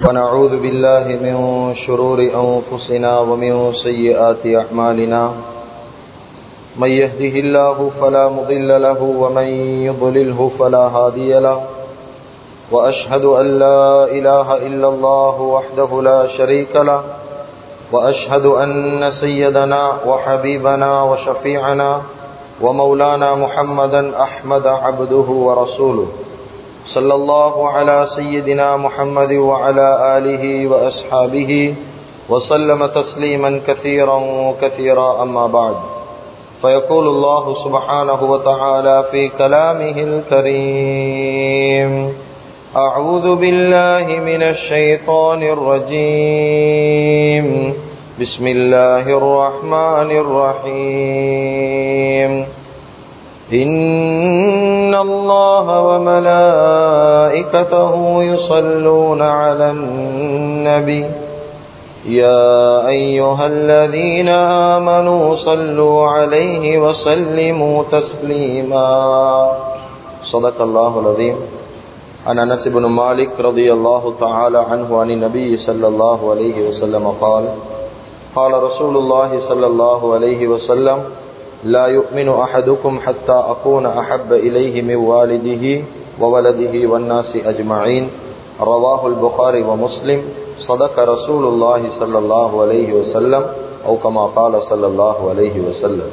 ونعوذ بالله من شرور أنفسنا ومن سيئات أعمالنا من يهده الله فلا مضل له ومن يضلله فلا هادي له وأشهد أن لا إله إلا الله وحده لا شريك له وأشهد أن سيدنا وحبيبنا وشفيعنا ومولانا محمدا أحمد عبده ورسوله صلى الله على سيدنا محمد وعلى آله وأصحابه وسلم تسليما كثيرا كثيرا أما بعد فيقول الله سبحانه وتعالى في كلامه الكريم أعوذ بالله من الشيطان الرجيم بسم الله الرحمن الرحيم إن الله وملائكته يصلون على النبي يا أيها الذين آمنوا صلوا عليه وسلموا تسليما صدق الله العظيم عن أنس بن مالك رضي الله تعالى عنه عن النبي صلى الله عليه وسلم قال قال رسول الله صلى الله عليه وسلم لا يؤمن أحدكم حتى أكون أحب إليه من والده وولده والناس أجمعين رواه البخاري ومسلم صدق رسول الله صلى الله عليه وسلم أو كما قال صلى الله عليه وسلم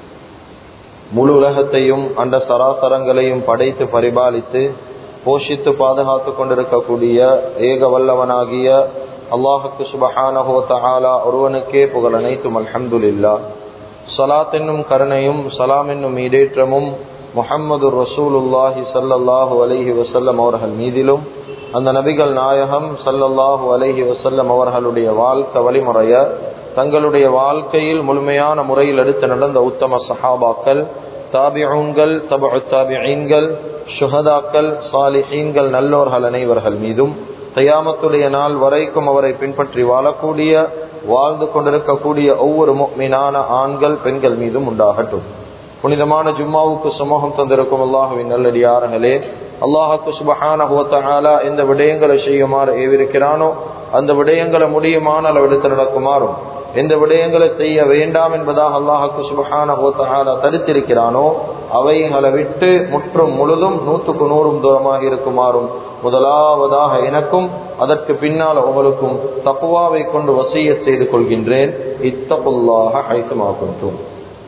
முழு உலகத்தையும் அந்த சராசரங்களையும் படைத்து பரிபாலித்து போஷித்து பாதுகாத்து கொண்டிருக்கக்கூடிய ஏக வல்லவனாகிய அல்லாஹுக்கு சுபஹானஹோ தஹாலா ஒருவனுக்கே புகழ் அனைத்தும் அல்ஹம்துலில்லா சலாத் என்னும் கருணையும் சலாம் என்னும் ஈடேற்றமும் முஹம்மது ரசூலுல்லாஹி சல்லல்லாஹு அலஹி வசல்லம் அவர்கள் மீதிலும் அந்த நபிகள் நாயகம் சல்லல்லாஹு அலஹி வசல்லம் அவர்களுடைய வாழ்க்கை வழிமுறைய தங்களுடைய வாழ்க்கையில் முழுமையான முறையில் எடுத்து நடந்த உத்தம சஹாபாக்கள் தாபிஊன்கள் தபு தாபிஈன்கள் சுஹதாக்கள் சாலிஹீன்கள் நல்லோர்கள் அனைவர்கள் மீதும் தையாமத்துடைய நாள் வரைக்கும் அவரை பின்பற்றி வாழக்கூடிய வாழ்ந்து கொண்டிருக்கக்கூடிய ஒவ்வொரு மீனான ஆண்கள் பெண்கள் மீதும் உண்டாகட்டும் புனிதமான ஜும்மாவுக்கு சமூகம் தந்திருக்கும் அல்லாஹுவின் நல்லடியார்களே அல்லாஹுக்கு சுபஹான எந்த விடயங்களை செய்யுமாறு ஏவிருக்கிறானோ அந்த விடயங்களை முடியுமான அளவு எடுத்து நடக்குமாறும் எந்த விடயங்களை செய்ய வேண்டாம் என்பதாக அல்லாஹுக்கு சுபஹான தடுத்திருக்கிறானோ அவைகளை விட்டு முற்றும் முழுதும் நூற்றுக்கு நூறும் தூரமாக இருக்குமாறும் முதலாவதாக எனக்கும் அதற்கு பின்னால் உங்களுக்கும் தப்புவாவை கொண்டு வசிய செய்து கொள்கின்றேன் இத்தப்புல்லாக ஐக்கமாக்கும்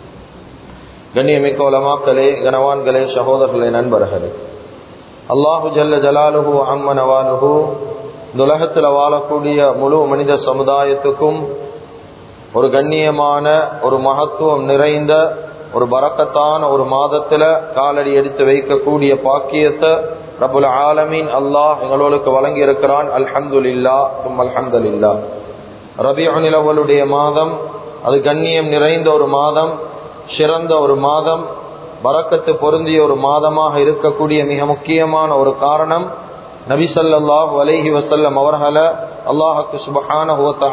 கண்ணியமிக்க உலமாக்களே கனவான்களே சகோதரர்களே நண்பர்களே அல்லாஹு ஜல்ல ஜலாலுஹு அம்மனவாலுஹு இந்த உலகத்தில் வாழக்கூடிய முழு மனித சமுதாயத்துக்கும் ஒரு கண்ணியமான ஒரு மகத்துவம் நிறைந்த ஒரு பறக்கத்தான ஒரு மாதத்துல காலடி எடுத்து வைக்கக்கூடிய பாக்கியத்தை ரபுல் ஆலமீன் அல்லாஹ் எங்களுக்கு வழங்கி இருக்கிறான் அல்ஹம்துலில்லா தும் அல்ஹம்துலில்லா ரபியுனிலவலுடைய மாதம் அது கண்ணியம் நிறைந்த ஒரு மாதம் சிறந்த ஒரு மாதம் பறக்கத்து பொருந்திய ஒரு மாதமாக இருக்கக்கூடிய மிக முக்கியமான ஒரு காரணம் நபிசல்லாஹ் வலைஹி வசல்லம் அவர்களை அல்லாஹுக்கு சுபஹான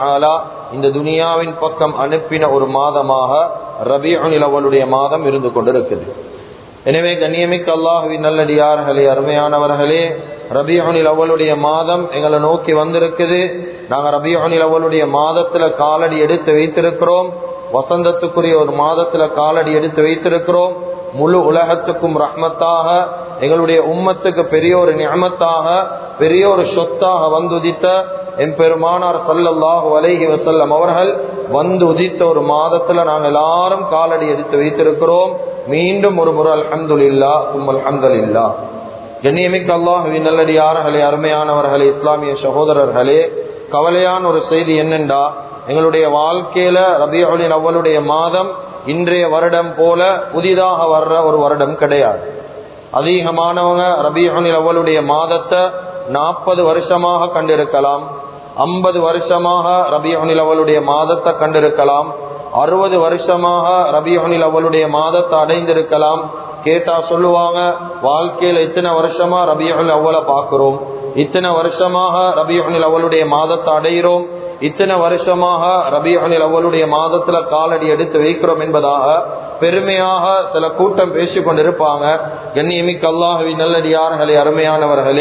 இந்த துனியாவின் பக்கம் அனுப்பின ஒரு மாதமாக ரபியுனிலவலுடைய மாதம் இருந்து கொண்டிருக்குது எனவே கண்ணியமிக்க அல்லாஹுவின் நல்லடியார்களே அருமையானவர்களே ரபியோனில் அவளுடைய மாதம் எங்களை நோக்கி வந்திருக்குது நாங்கள் ரபியோனில் அவளுடைய மாதத்துல காலடி எடுத்து வைத்திருக்கிறோம் வசந்தத்துக்குரிய ஒரு மாதத்துல காலடி எடுத்து வைத்திருக்கிறோம் முழு உலகத்துக்கும் ரஹ்மத்தாக எங்களுடைய உம்மத்துக்கு பெரிய ஒரு நியமத்தாக பெரிய ஒரு சொத்தாக வந்து உதித்த என் பெருமானார் சல்லல்லாஹு அலைஹி வசல்லம் அவர்கள் வந்து உதித்த ஒரு மாதத்துல நாங்கள் எல்லாரும் காலடி எடுத்து வைத்திருக்கிறோம் மீண்டும் ஒரு முறை அல்ஹம்துலில்லா உம் அல்ஹம்துலில்லா கண்ணியமிக்க அல்லாஹுவின் நல்லடியார்களே அருமையானவர்களே இஸ்லாமிய சகோதரர்களே கவலையான ஒரு செய்தி என்னென்றா எங்களுடைய வாழ்க்கையில ரபியுலின் அவ்வளுடைய மாதம் இன்றைய வருடம் போல புதிதாக வர்ற ஒரு வருடம் கிடையாது அதிகமானவங்க ரபியுலின் அவ்வளுடைய மாதத்தை நாற்பது வருஷமாக கண்டிருக்கலாம் ஐம்பது வருஷமாக ரபியுனில் அவளுடைய மாதத்தை கண்டிருக்கலாம் அறுபது வருஷமாக ரபியுனில் அவளுடைய மாதத்தை அடைந்திருக்கலாம் கேட்டா சொல்லுவாங்க வாழ்க்கையில இத்தனை வருஷமா ரபியுல் அவ்வளை பார்க்கிறோம் இத்தனை வருஷமாக ரபியுனில் அவளுடைய மாதத்தை அடைகிறோம் இத்தனை வருஷமாக ரபியுனில் அவளுடைய மாதத்துல காலடி எடுத்து வைக்கிறோம் என்பதாக பெருமையாக சில கூட்டம் பேசிக் கொண்டிருப்பாங்க கண்ணியமிக்க அல்லாஹுவி நல்லடியார்களே அருமையானவர்களே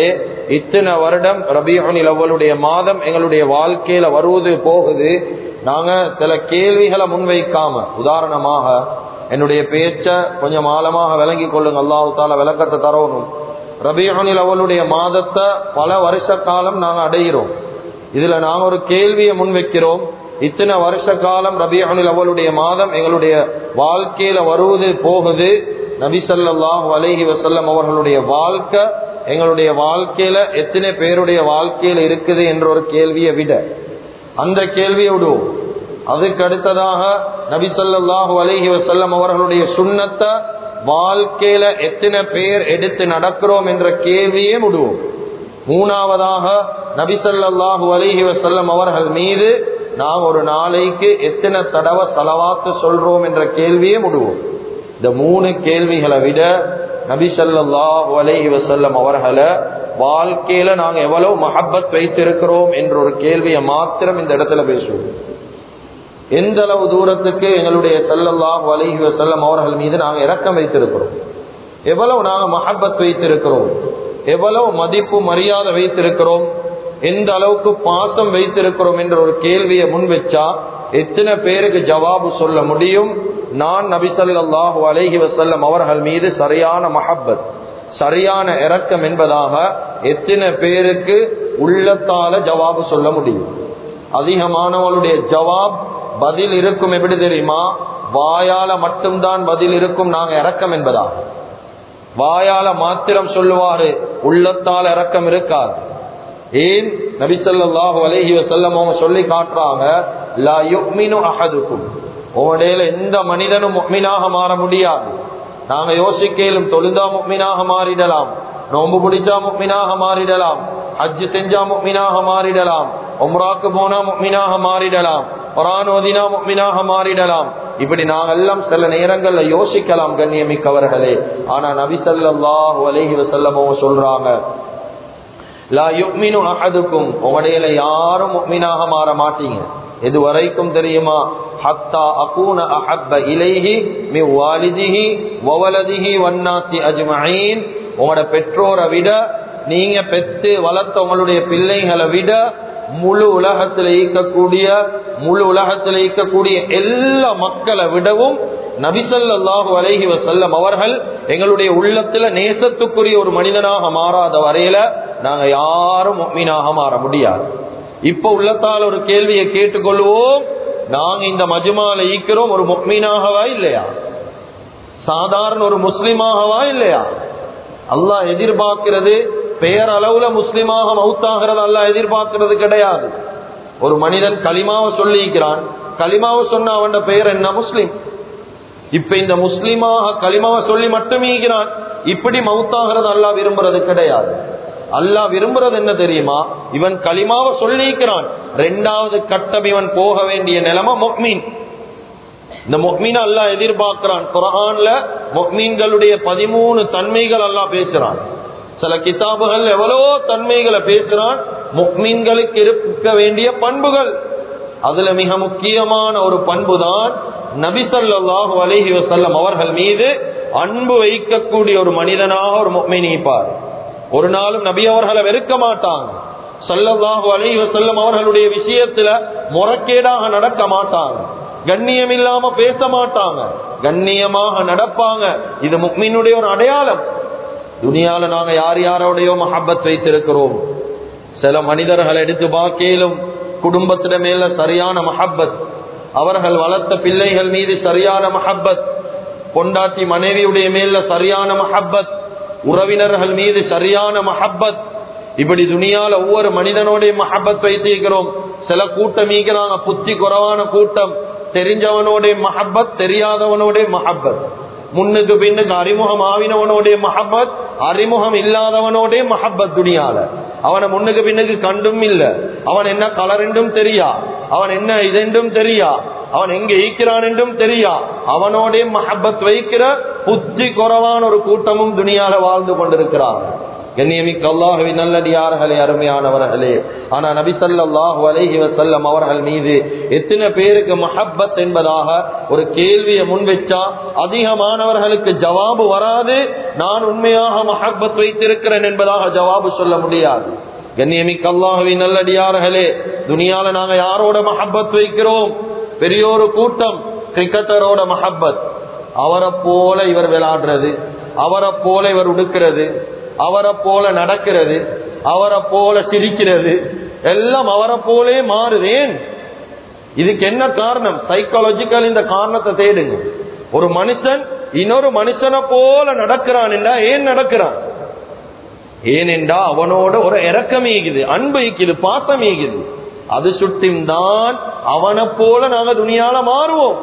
இத்தனை வருடம் ரபியுனில் அவ்வளுடைய மாதம் எங்களுடைய வாழ்க்கையில வருவது போகுது நாங்க சில கேள்விகளை முன்வைக்காம உதாரணமாக என்னுடைய பேச்ச கொஞ்சம் ஆழமாக விளங்கி கொள்ளுங்க அல்லாஹு தால விளக்கத்தை தரணும் ரபியுனில் அவளுடைய மாதத்தை பல வருஷ காலம் நாங்க அடைகிறோம் இதுல நாங்க ஒரு கேள்வியை முன்வைக்கிறோம் இத்தனை வருஷ காலம் ரபியுனில் அவளுடைய மாதம் எங்களுடைய வாழ்க்கையில வருவது போகுது நபிசல்லாஹு அலஹி வசல்லம் அவர்களுடைய வாழ்க்கை எங்களுடைய வாழ்க்கையில எத்தனை பேருடைய வாழ்க்கையில இருக்குது என்ற ஒரு கேள்வியை விட அந்த கேள்வியை விடுவோம் அதுக்கு அடுத்ததாக நபி சொல்லாஹு அலஹி வசல்லம் அவர்களுடைய சுண்ணத்தை வாழ்க்கையில எத்தனை பேர் எடுத்து நடக்கிறோம் என்ற கேள்வியே விடுவோம் மூணாவதாக நபி சொல்லாஹு அலஹி வசல்லம் அவர்கள் மீது நாம் ஒரு நாளைக்கு எத்தனை தடவை செலவாத்து சொல்றோம் என்ற கேள்வியே விடுவோம் இந்த மூணு கேள்விகளை விட நபி சல்லாஹு அலஹி வசல்லம் அவர்களை வாழ்க்கையில நாங்க எவ்வளவு மஹப்பத் வைத்திருக்கிறோம் என்ற ஒரு கேள்வியை மாத்திரம் இந்த இடத்துல பேசுவோம் எந்த அளவு தூரத்துக்கு எங்களுடைய சல்லல்லாஹு அலஹி வசல்லம் அவர்கள் மீது நாங்க இரக்கம் வைத்திருக்கிறோம் எவ்வளவு நாங்க மஹப்பத் வைத்திருக்கிறோம் எவ்வளவு மதிப்பு மரியாதை வைத்திருக்கிறோம் எந்த அளவுக்கு பாசம் வைத்திருக்கிறோம் என்ற ஒரு கேள்வியை முன் வச்சா எத்தனை பேருக்கு ஜவாபு சொல்ல முடியும் நான் நபிசல்லாஹு அலஹி வசல்லம் அவர்கள் மீது சரியான மஹப்பத் சரியான இரக்கம் என்பதாக எத்தனை பேருக்கு உள்ளத்தால ஜவாபு சொல்ல முடியும் அதிகமானவளுடைய ஜவாப் பதில் இருக்கும் எப்படி தெரியுமா வாயால மட்டும்தான் பதில் இருக்கும் நாங்க இறக்கம் என்பதா வாயால மாத்திரம் சொல்லுவாரு உள்ளத்தால் இறக்கம் இருக்காது ஏன் நபிசல்லாஹு அலஹி வசல்லம் அவங்க சொல்லி காட்டுறாங்க லா யுக்மினு அஹதுக்கும் உங்களுடைய எந்த மனிதனும் முக்மினாக மாற முடியாது நாங்க யோசிக்கலும் தொழுந்தா முக்மினாக மாறிடலாம் நோம்பு பிடிச்சா முக்மினாக மாறிடலாம் ஹஜ்ஜு செஞ்சா முக்மினாக மாறிடலாம் உம்ராக்கு போனா முக்மினாக மாறிடலாம் குரான் ஓதினா முக்மினாக மாறிடலாம் இப்படி நாங்கெல்லாம் சில நேரங்கள்ல யோசிக்கலாம் கண்ணியமிக்கவர்களே ஆனா நபி சல்லாஹு அலஹி வசல்லம் சொல்றாங்க லா யுக்மினு அஹதுக்கும் உங்களுடைய யாரும் முக்மினாக மாற மாட்டீங்க எது வரைக்கும் தெரியுமா ஹத்தா அகூன அஹப்ப இலைஹி மி வாலிதிஹி வவலதிஹி வன்னாசி அஜ்மஈன் உங்களோட பெற்றோரை விட நீங்க பெத்து வளர்த்த உங்களுடைய பிள்ளைகளை விட முழு உலகத்தில் ஈக்கக்கூடிய முழு உலகத்தில் ஈக்கக்கூடிய எல்லா மக்களை விடவும் நபிசல்லாஹு அலஹி வசல்லம் அவர்கள் எங்களுடைய உள்ளத்துல நேசத்துக்குரிய ஒரு மனிதனாக மாறாத வரையில நாங்க யாரும் மீனாக மாற முடியாது இப்ப உள்ளத்தால் ஒரு கேள்வியை கேட்டுக்கொள்வோம் நாங்க இந்த மஜுமால ஈக்கிறோம் ஒரு முக்மீனாகவா இல்லையா சாதாரண ஒரு முஸ்லிமாகவா இல்லையா அல்லாஹ் எதிர்பார்க்கிறது பெயரளவுல முஸ்லிமாக மவுத்தாகிறது அல்லாஹ் எதிர்பார்க்கிறது கிடையாது ஒரு மனிதன் களிமாவை சொல்லிக்கிறான் களிமாவை சொன்ன அவன் பெயர் என்ன முஸ்லிம் இப்ப இந்த முஸ்லிமாக களிமாவை சொல்லி மட்டுமே ஈகிறான் இப்படி மவுத்தாகிறது அல்லாஹ் விரும்புறது கிடையாது அல்லாஹ் விரும்புறது என்ன தெரியுமா இவன் களிமாவை சொல்லிக்கிறான் ரெண்டாவது கட்டம் இவன் போக வேண்டிய நிலைமை மொக்மீன் இந்த மொக்மீன் அல்லாஹ் எதிர்பார்க்கிறான் குரான்ல மொக்மீன்களுடைய பதிமூணு தன்மைகள் அல்லாஹ் பேசுறான் சில கிதாபுகள் எவ்வளோ தன்மைகளை பேசுறான் முக்மீன்களுக்கு இருக்க வேண்டிய பண்புகள் அதுல மிக முக்கியமான ஒரு பண்பு தான் நபிசல்லாஹு அலஹி வசல்லம் அவர்கள் மீது அன்பு வைக்கக்கூடிய ஒரு மனிதனாக ஒரு முக்மீன் இருப்பார் ஒரு நாளும் நபி அவர்களை வெறுக்க மாட்டாங்க சல்லல்லாஹு அலஹி வசல்லம் அவர்களுடைய விஷயத்துல முறக்கேடாக நடக்க மாட்டாங்க கண்ணியம் இல்லாம பேச மாட்டாங்க கண்ணியமாக நடப்பாங்க இது முக்மீனுடைய ஒரு அடையாளம் துனியால நாங்க யார் யாரோடையோ மஹப்பத் வைத்திருக்கிறோம் சில மனிதர்கள் எடுத்து பார்க்கலும் குடும்பத்திட மேல சரியான மஹப்பத் அவர்கள் வளர்த்த பிள்ளைகள் மீது சரியான மஹப்பத் பொண்டாட்டி மனைவியுடைய மேல சரியான மஹப்பத் உறவினர்கள் மீது சரியான மஹப்பத் இப்படி துணியால ஒவ்வொரு மனிதனோடைய மஹப்பத் வைத்திருக்கிறோம் சில கூட்டம் ஈக்கிறாங்க புத்தி குறவான கூட்டம் தெரிஞ்சவனோடைய மஹப்பத் தெரியாதவனோடைய மஹப்பத் முன்னுக்கு பின்னுக்கு அறிமுகம் ஆவினவனோடைய மஹப்பத் அறிமுகம் இல்லாதவனோடைய மஹப்பத் துணியால அவனை முன்னுக்கு பின்னுக்கு கண்டும் இல்ல அவன் என்ன கலர் என்றும் தெரியா அவன் என்ன இதென்றும் தெரியா அவன் எங்க ஈக்கிறான் என்றும் தெரியா அவனோடைய மஹப்பத் வைக்கிற புத்தி குறவான ஒரு கூட்டமும் துணியால வாழ்ந்து கொண்டிருக்கிறான் கண்ணியமிக்க அல்லாஹுவி நல்லடியார்களே அருமையானவர்களே ஆனா நபி ஸல்லல்லாஹு அலைஹி வஸல்லம் அவர்கள் மீது எத்தனை பேருக்கு மஹப்பத் என்பதாக ஒரு கேள்வியை முன்வச்சா அதிகமானவர்களுக்கு ஜவாபு வராது நான் உண்மையாக மஹப்பத் வைத்திருக்கிறேன் என்பதாக ஜவாபு சொல்ல முடியாது கண்ணியமிக்க அல்லாஹுவி நல்லடியார்களே துனியால நாங்க யாரோட மஹப்பத் வைக்கிறோம் பெரியோரு கூட்டம் கிரிக்கெட்டரோட மஹப்பத் அவரை போல இவர் விளையாடுறது அவரை போல இவர் உடுக்கிறது அவரை போல நடக்கிறது அவரை போல சிரிக்கிறது எல்லாம் அவரை போலே மாறுதேன் இதுக்கு என்ன காரணம் சைக்காலஜிக்கல் இந்த காரணத்தை தேடுங்க ஒரு மனுஷன் இன்னொரு மனுஷனை போல நடக்கிறான் என்றா ஏன் நடக்கிறான் ஏனென்றா அவனோட ஒரு இறக்கம் ஈகுது அன்பு ஈக்குது பாசம் ஈகுது அது சுட்டின் தான் அவனை போல நாங்க துணியால மாறுவோம்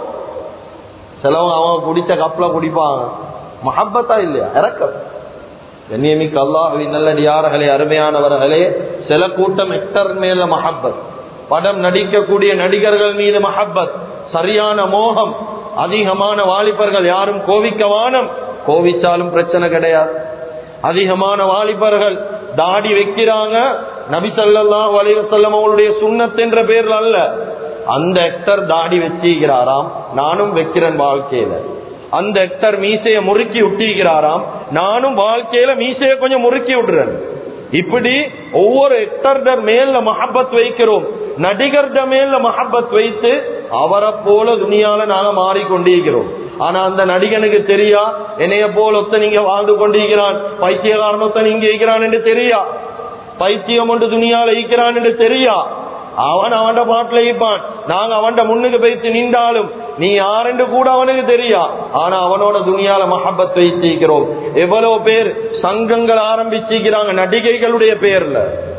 சிலவங்க அவங்க குடிச்ச கப்பல குடிப்பாங்க மஹப்பத்தா இல்லையா இறக்கம் கண்ணியமிக்க அல்லாஹுவின் நல்லடியார்களே அருமையானவர்களே சில கூட்டம் ஹெக்டர் மேல மஹப்பத் படம் நடிக்கக்கூடிய நடிகர்கள் மீது மஹப்பத் சரியான மோகம் அதிகமான வாலிபர்கள் யாரும் கோவிக்க வானம் கோவிச்சாலும் பிரச்சனை கிடையாது அதிகமான வாலிபர்கள் தாடி வைக்கிறாங்க நபி ஸல்லல்லாஹு அலைஹி வஸல்லம் அவருடைய சுன்னத் என்ற பேர்ல அல்ல அந்த ஹெக்டர் தாடி வச்சிருக்கிறாராம் நானும் வைக்கிறேன் வாழ்க்கையில அந்த ஹெக்டர் மீசைய முறுக்கி விட்டிருக்கிறாராம் நானும் வாழ்க்கையில மீசைய கொஞ்சம் முறுக்கி விடுறேன் இப்படி ஒவ்வொரு ஹெக்டர் மேல மஹப்பத் வைக்கிறோம் நடிகர்ட மேல மஹப்பத் வைத்து அவரை போல துணியால நாங்க மாறிக்கொண்டிருக்கிறோம் ஆனா அந்த நடிகனுக்கு தெரியா என்னைய போல ஒத்த நீங்க வாழ்ந்து கொண்டிருக்கிறான் பைத்தியகாரணத்தை நீங்க இருக்கிறான் என்று தெரியா பைத்தியம் ஒன்று துணியால ஈக்கிறான் என்று தெரியா அவன் அவன் பாட்டுல ஈப்பான் நாங்க அவன் முன்னுக்கு பேசி நின்றாலும் நீ யாரென்று கூட அவனுக்கு தெரியா ஆனா அவனோட துணியால மஹப்பத் வைத்திருக்கிறோம் எவ்வளவு பேர் சங்கங்கள் ஆரம்பிச்சிருக்கிறாங்க நடிகைகளுடைய பேர்ல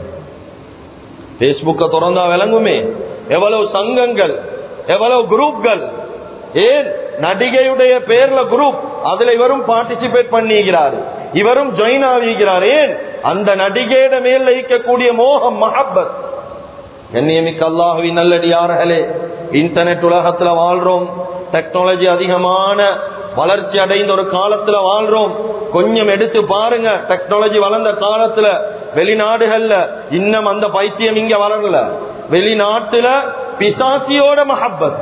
பேஸ்புக்க திறந்தா விளங்குமே எவ்வளவு சங்கங்கள் எவ்வளவு குரூப்கள் ஏன் நடிகையுடைய பேர்ல குரூப் அதுல இவரும் பார்ட்டிசிபேட் பண்ணிக்கிறார் இவரும் ஜாயின் ஆகிக்கிறார் ஏன் அந்த நடிகையிட மேல் இருக்கக்கூடிய மோகம் மஹப்பத் கண்ணியமிக்க அல்லாஹுவின் நல்லடியார்களே இன்டர்நெட் உலகத்துல வாழ்றோம் டெக்னாலஜி அதிகமான வளர்ச்சி அடைந்த ஒரு காலத்துல வாழ்றோம் கொஞ்சம் எடுத்து பாருங்க டெக்னாலஜி வளர்ந்த காலத்துல வெளிநாடுகள்ல இன்னும் அந்த பைத்தியம் இங்க வளரல வெளிநாட்டுல பிசாசியோட மஹப்பத்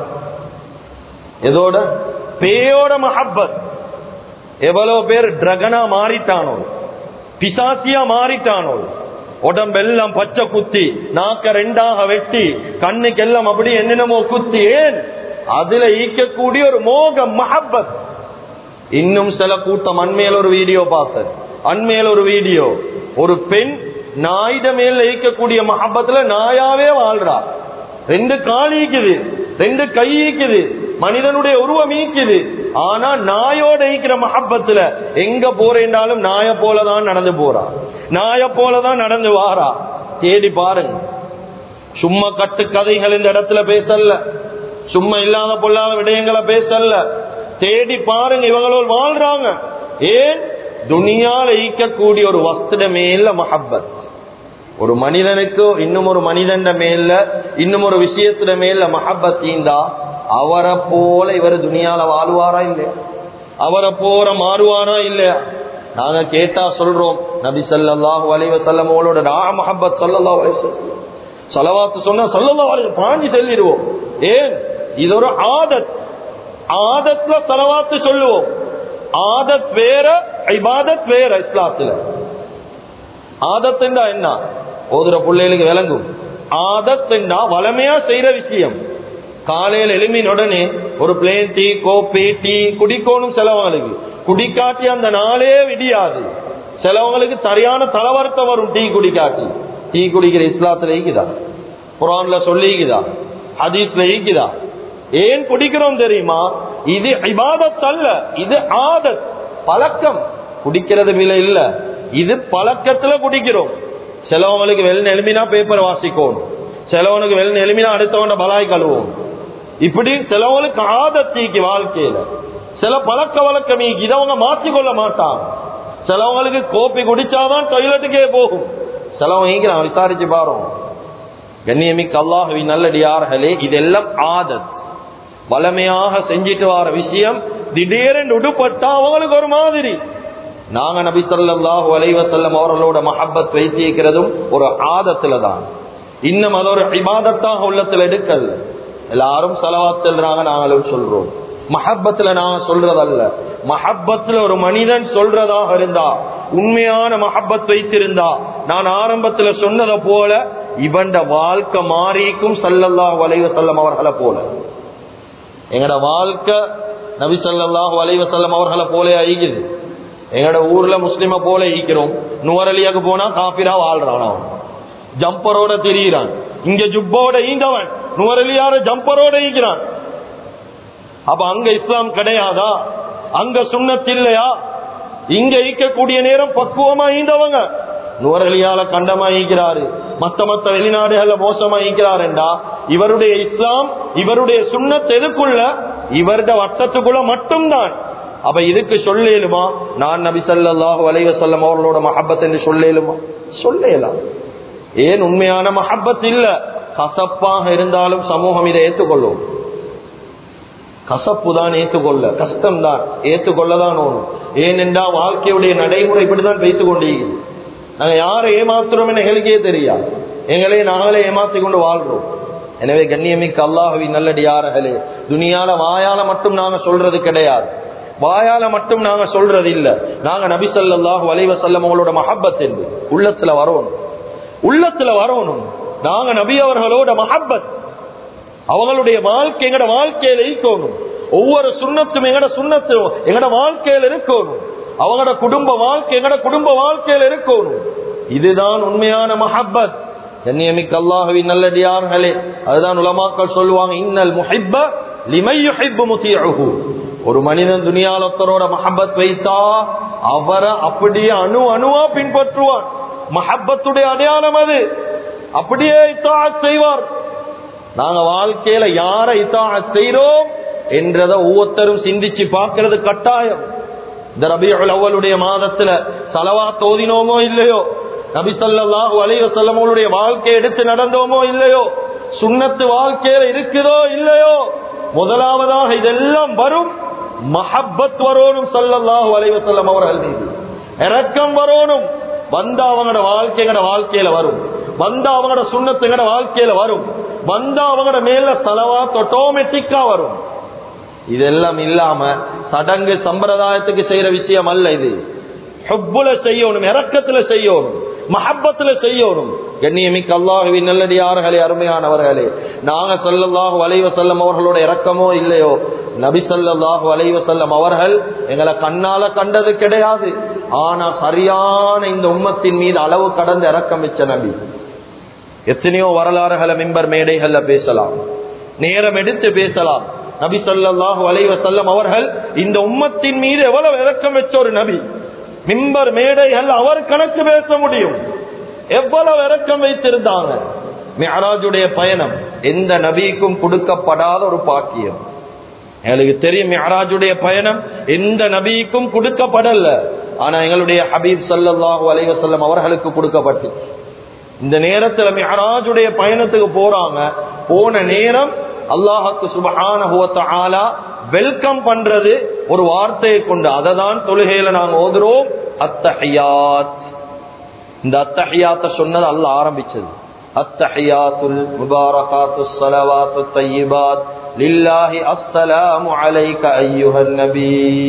எதோட பேயோட மஹப்பத் எவ்வளவு பேர் டிரகனா மாறிட்டானோ பிசாசியா மாறிட்டானோ உடம்பெல்லாம் பச்சை குத்தி நாக்க ரெண்டாக வெட்டி கண்ணுக்கெல்லாம் அப்படி என்னென்னமோ குத்தி ஏன் அதுல ஈக்கக்கூடிய ஒரு மோகம் மஹப்பத் இன்னும் சில கூட்டம் அண்மையில் ஒரு வீடியோ பார்த்தது அண்மையில் ஒரு வீடியோ ஒரு பெண் நாயிட மேல ஈக்கக்கூடிய மஹப்பத்துல நாயாவே வாழ்றா ரெண்டு கால் ஈக்குது ரெண்டு கை ஈக்குது மனிதனுடைய உருவம் ஈக்குது ஆனா நாயோட ஈக்கிற மஹப்பத்துல எங்க போறேன்றாலும் நாய போலதான் நடந்து போறா நாய போலதான் நடந்து வாரா தேடி பாருங்க சும்மா கட்டு கதைகள் இந்த இடத்துல பேசல சும்மா இல்லாத பொல்லாத விடயங்களை பேசல தேடி பாருங்க இவங்களோட வாழ்றாங்க ஏன் துனியால ஈக்கக்கூடிய ஒரு வஸ்திர மேல மஹப்பத் ஒரு மனிதனுக்கு இன்னும் ஒரு மனிதன் மேல இன்னும் ஒரு விஷயத்துல மேல மஹப்பத் ஈந்தா அவரை போல இவர் துனியால வாழ்வாரா இல்லையா அவரை போற மாறுவாரா இல்லையா நாங்க கேட்டா சொல்றோம் நபி சல்லாஹு அலைவ செல்லம் அவளோட ரா மஹப்பத் சல்லா சலவாத்து சொன்னா சல்லா அலைவ பாஞ்சி செல்லிடுவோம் ஏன் இது ஒரு ஆதத் ஆதத்ல சலவாத்து சொல்லுவோம் ஆதத் வேற இபாதத் வேற இஸ்லாத்துல ஆதத்துண்டா என்ன ஓதுற பிள்ளைகளுக்கு விளங்கும் ஆதத்துண்டா வளமையா செய்யற விஷயம் காலையில் எழுமின் உடனே ஒரு பிளேன் டீ கோப்பி டீ குடிக்கணும் செலவங்களுக்கு குடிக்காட்டி அந்த நாளே விடியாது சிலவங்களுக்கு சரியான தலைவர்த்த வரும் டீ குடிக்காட்டி டீ குடிக்கிற இஸ்லாத்துல ஈக்குதா குரான்ல சொல்லிக்குதா ஹதீஸ்ல ஈக்குதா ஏன் குடிக்கிறோம் தெரியுமா இது இபாதத் அல்ல இது ஆதத் பழக்கம் குடிக்கிறது விலை இல்ல இது பழக்கத்துல குடிக்கிறோம் சிலவங்களுக்கு வெள்ள எலுமினா பேப்பர் வாசிக்கணும் சிலவனுக்கு வெள்ள எலுமினா அடுத்தவன பலாய் கழுவும் இப்படி சிலவங்களுக்கு ஆதத்தீக்கு வாழ்க்கையில சில பழக்க வழக்கம் இதவங்க மாற்றிக்கொள்ள மாட்டான் சிலவங்களுக்கு கோப்பி குடிச்சாதான் டொய்லெட்டுக்கே போகும் சிலவங்க இங்க நான் விசாரிச்சு பாரோம் கண்ணியமிக்கு அல்லாஹவி நல்லடியார்களே இதெல்லாம் ஆதத் வளமையாக செஞ்சிட்டு வர விஷயம் திடீரென்று உடுப்பட்டா அவங்களுக்கு ஒரு மாதிரி நாங்க நபி ஸல்லல்லாஹு அலைஹி வஸல்லம் அவர்களோட மஹப்பத் வைத்திருக்கிறதும் ஒரு ஆதத்துல தான் இன்னும் அது ஒரு இபாதத்தாக உள்ளத்துல எடுக்கல் எல்லாரும் சலவாத் செல்றாங்க நாங்களும் சொல்றோம் மஹப்பத்துல நாங்க சொல்றதல்ல மஹப்பத்துல ஒரு மனிதன் சொல்றதாக இருந்தா உண்மையான மஹப்பத் வைத்திருந்தா நான் ஆரம்பத்துல சொன்னதை போல இவண்ட வாழ்க்கை மாறிக்கும் சல்லல்லாஹு அலைஹி வஸல்லம் அவர்களை போல எங்கட வாழ்க்கை நபி ஸல்லல்லாஹு அலைஹி வஸல்லம் அவர்களை போல ஐக்குது எங்கட ஊர்ல முஸ்லிம போல ஈக்கிறோம் நுவரலியாக்கு போனா காபிரா வாழ்றான் அவன் ஜம்பரோட தெரிகிறான் இங்க ஜுப்போட ஈந்தவன் நுவரலியார ஜம்பரோட ஈக்கிறான் அப்ப அங்க இஸ்லாம் கிடையாதா அங்க சுண்ணத்தில்லையா இங்க ஈக்கக்கூடிய நேரம் பக்குவமா ஈந்தவங்க நுவரலியால கண்டமா ஈக்கிறாரு மத்த மத்த வெளிநாடுகள்ல மோசமா ஈக்கிறாருண்டா இவருடைய இஸ்லாம் இவருடைய சுண்ணத் எதுக்குள்ள இவருடைய வட்டத்துக்குள்ள மட்டும்தான் அப்ப இதுக்கு சொல்லேலுமா நான் நபி ஸல்லல்லாஹு அலைஹி வஸல்லம் அவர்களோட மஹப்பத் என்று சொல்லேலுமா சொல்லேலாம் ஏன் உண்மையான மஹப்பத் இல்ல கசப்பாக இருந்தாலும் சமூகம் இதை ஏற்றுக்கொள்ளும் கசப்பு தான் ஏற்றுக்கொள்ள கஷ்டம் தான் ஏற்றுக்கொள்ளதான் ஓணும் ஏனென்றா வாழ்க்கையுடைய நடைமுறை இப்படிதான் வைத்துக் கொண்டிருக்கிறது நாங்க யாரை ஏமாத்துறோம் எங்களுக்கே தெரியா எங்களே நாங்களே ஏமாத்தி கொண்டு வாழ்றோம் எனவே கண்ணியமிக்க அல்லாஹவி நல்லடியார்களே துனியால வாயால மட்டும் நாங்க சொல்றது கிடையாது வாயால மட்டும் நாங்க சொல்றது இல்ல நாங்க நபி ஸல்லல்லாஹு அலைஹி வஸல்லம் அவங்களோட மஹப்பத் என்று உள்ளத்துல வரணும் உள்ளத்துல வரணும் நாங்க நபி அவர்களோட மஹப்பத் அவங்களுடைய வாழ்க்கை எங்கட வாழ்க்கையில இருக்கணும் ஒவ்வொரு சுண்ணத்தும் எங்கட சுண்ணத்தும் எங்கட வாழ்க்கையில இருக்கணும் அவங்களோட குடும்ப வாழ்க்கை எங்கட குடும்ப வாழ்க்கையில இருக்கணும் இதுதான் உண்மையான மஹப்பத் கண்ணியமிக்க அல்லாஹுவின் நல்லடியார்களே அதுதான் உலமாக்கள் சொல்லுவாங்க இன்னல் முஹிப்ப லிமை யுஹிப்பு முத்தியஹு ஒரு மனிதன் துனியாலத்தரோட மஹப்பத் வைத்தா அவரை அப்படியே அணு அணுவா பின்பற்றுவான் மஹப்பத்துடைய அடையாளம் அது அப்படியே இத்தாத் செய்வார் நாங்க வாழ்க்கையில யாரை இத்தாத் செய்றோம் என்றதை ஒவ்வொருத்தரும் சிந்திச்சு பார்க்கிறது கட்டாயம் இந்த ரபியுல் அவ்வளுடைய மாதத்துல சலவா தோதினோமோ இல்லையோ நபி ஸல்லல்லாஹு அலைஹி வஸல்லம் அவருடைய வாழ்க்கை எடுத்து நடந்தோமோ இல்லையோ சுன்னத்து வாழ்க்கையில இருக்குதோ இல்லையோ முதலாவதாக இதெல்லாம் வரும் மஹப்பத் வரணும் ஸல்லல்லாஹு அலைஹி வஸல்லம் அவர்கள் மீது இரக்கம் வரணும் வந்தா அவங்களோட வாழ்க்கையோட வாழ்க்கையில வரும் வந்தா அவங்களோட சுண்ணத்துங்கட வாழ்க்கையில வரும் வந்தா அவங்களோட மேல செலவாத் ஆட்டோமேட்டிக்கா வரும் இதெல்லாம் இல்லாம சடங்கு சம்பிரதாயத்துக்கு செய்யற விஷயம் அல்ல இது ஹுப்புல செய்யணும் இறக்கத்துல செய்யணும் மஹப்பத்துல செய்யணும் கண்ணியமிக்க அல்லாஹுவின் நல்லடியார்களே அருமையானவர்களே நாங்க சொல்லல்லாஹு வலைவ செல்லம் அவர்களோட இறக்கமோ இல்லையோ நபி சொல்லல்லாஹு வலைவ செல்லம் அவர்கள் எங்களை கண்ணால கண்டது கிடையாது ஆனா சரியான இந்த உம்மத்தின் மீது அளவு கடந்து இறக்கம் வச்ச நபி எத்தனையோ வரலாறுகளை மிம்பர் மேடைகள்ல பேசலாம் நேரம் எடுத்து பேசலாம் நபி சொல்லல்லாஹு அலைவ செல்லம் அவர்கள் இந்த உம்மத்தின் மீது எவ்வளவு இறக்கம் வச்ச ஒரு நபி மிம்பர் மேடைகள் அவர் கணக்கு பேச முடியும் எவ்வளவு இறக்கம் வைத்திருந்தாங்க மியராஜுடைய பயணம் எந்த நபிக்கும் கொடுக்கப்படாத ஒரு பாக்கியம் எங்களுக்கு தெரியும் மியராஜுடைய பயணம் எந்த நபிக்கும் கொடுக்கப்படல ஆனா எங்களுடைய ஹபீப் சல்லாஹூ அலைவசல்லம் அவர்களுக்கு கொடுக்கப்பட்டுச்சு இந்த நேரத்துல மியராஜுடைய பயணத்துக்கு போறாங்க போன நேரம் அல்லாஹுக்கு சுபஹான வெல்கம் பண்றது ஒரு வார்த்தையை கொண்டு அதை தான் தொழுகையில நாங்க ஓதுறோம் அத்தஹியாத் இந்த அத்தஹியாத்த சொன்னது அல்ல ஆரம்பிச்சது அத்தஹியாத்துல் முபாரகாத்து ஸலவாத்து தய்யிபாத் லில்லாஹி அஸ்ஸலாமு அலைக அய்யுஹன் நபி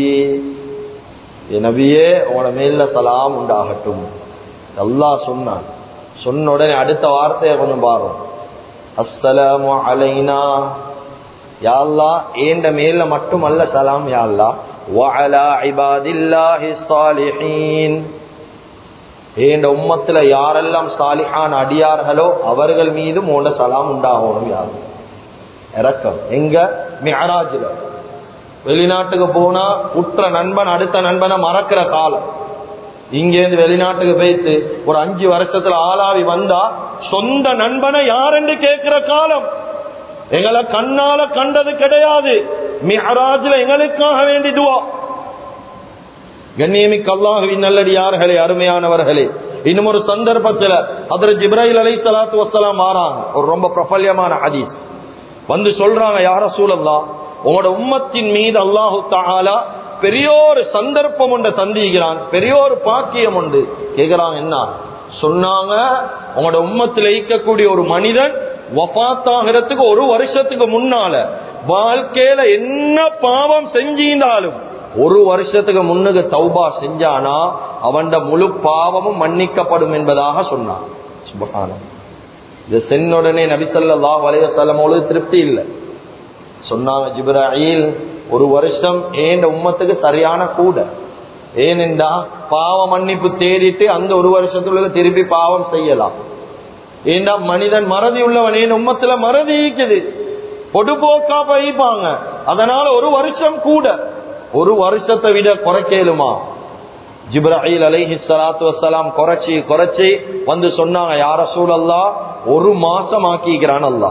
ஏ நபியே உன மேல சலாம் உண்டாகட்டும் அல்லாஹ் சொன்னான் சொன்ன உடனே அடுத்த வார்த்தையை கொஞ்சம் பாருங்க அஸ்ஸலாமு அலைனா யாழ்லா ஏண்ட மேல மட்டும் அல்ல சலாம் யாழ்லா வஅலா இபாதில்லாஹி ஸாலிஹீன் ஏண்ட உம்மத்துல யாரெல்லாம் சாலிஹான் அடியார்களோ அவர்கள் மீதும் உண்ட சலாம் உண்டாகணும் யார் இறக்கம் எங்க மியராஜ்ல வெளிநாட்டுக்கு போனா உற்ற நண்பன் அடுத்த நண்பனை மறக்கிற காலம் இங்கேருந்து வெளிநாட்டுக்கு போயிட்டு ஒரு அஞ்சு வருஷத்துல ஆளாவி வந்தா சொந்த நண்பனை யாரென்று கேட்கிற காலம் எங்களை கண்ணால கண்டது கிடையாது மிஹராஜ்ல எங்களுக்காக வேண்டி துவா கண்ணியமிக்க அல்லாஹுவின் நல்லடியார்களே அருமையானவர்களே இன்னும் ஒரு சந்தர்ப்பத்தில் அதில் ஜிப்ராஹில் அலை சலாத்து வசலாம் மாறாங்க ஒரு ரொம்ப பிரபல்யமான ஹதீஸ் வந்து சொல்றாங்க யார சூழல்லா உங்களோட உம்மத்தின் மீது அல்லாஹு தாலா பெரிய ஒரு சந்தர்ப்பம் ஒன்றை சந்திக்கிறான் பெரிய ஒரு பாக்கியம் உண்டு கேக்குறாங்க என்ன சொன்னாங்க உங்களோட உம்மத்தில் ஈக்கக்கூடிய ஒரு மனிதன் வபாத்தாகிறதுக்கு ஒரு வருஷத்துக்கு முன்னால வாழ்க்கையில என்ன பாவம் செஞ்சிருந்தாலும் ஒரு வருஷத்துக்கு முன்னுக்கு தௌபா செஞ்சானா அவன் முழு பாவமும் மன்னிக்கப்படும் என்பதாக சொன்னான் சுபகானம் இது சென்னுடனே நபிசல்லா வலைய செல்லமோடு திருப்தி இல்லை சொன்னாங்க ஜிப்ராயில் ஒரு வருஷம் ஏன் உம்மத்துக்கு சரியான கூட ஏனென்றா பாவ மன்னிப்பு தேடிட்டு அந்த ஒரு வருஷத்துல திருப்பி பாவம் செய்யலாம் ஏண்டா மனிதன் மறதி உள்ளவன் ஏன் உம்மத்துல மறதி இருக்குது பொடுபோக்கா பயிப்பாங்க அதனால ஒரு வருஷம் கூட ஒரு வருஷத்தை விட குறைக்கலுமா ஜிப்ராஹில் அலைஹி சலாத்து வசலாம் குறைச்சி குறைச்சி வந்து சொன்னாங்க யார சூழல்லா ஒரு மாசம் ஆக்கிக்கிறான் அல்லா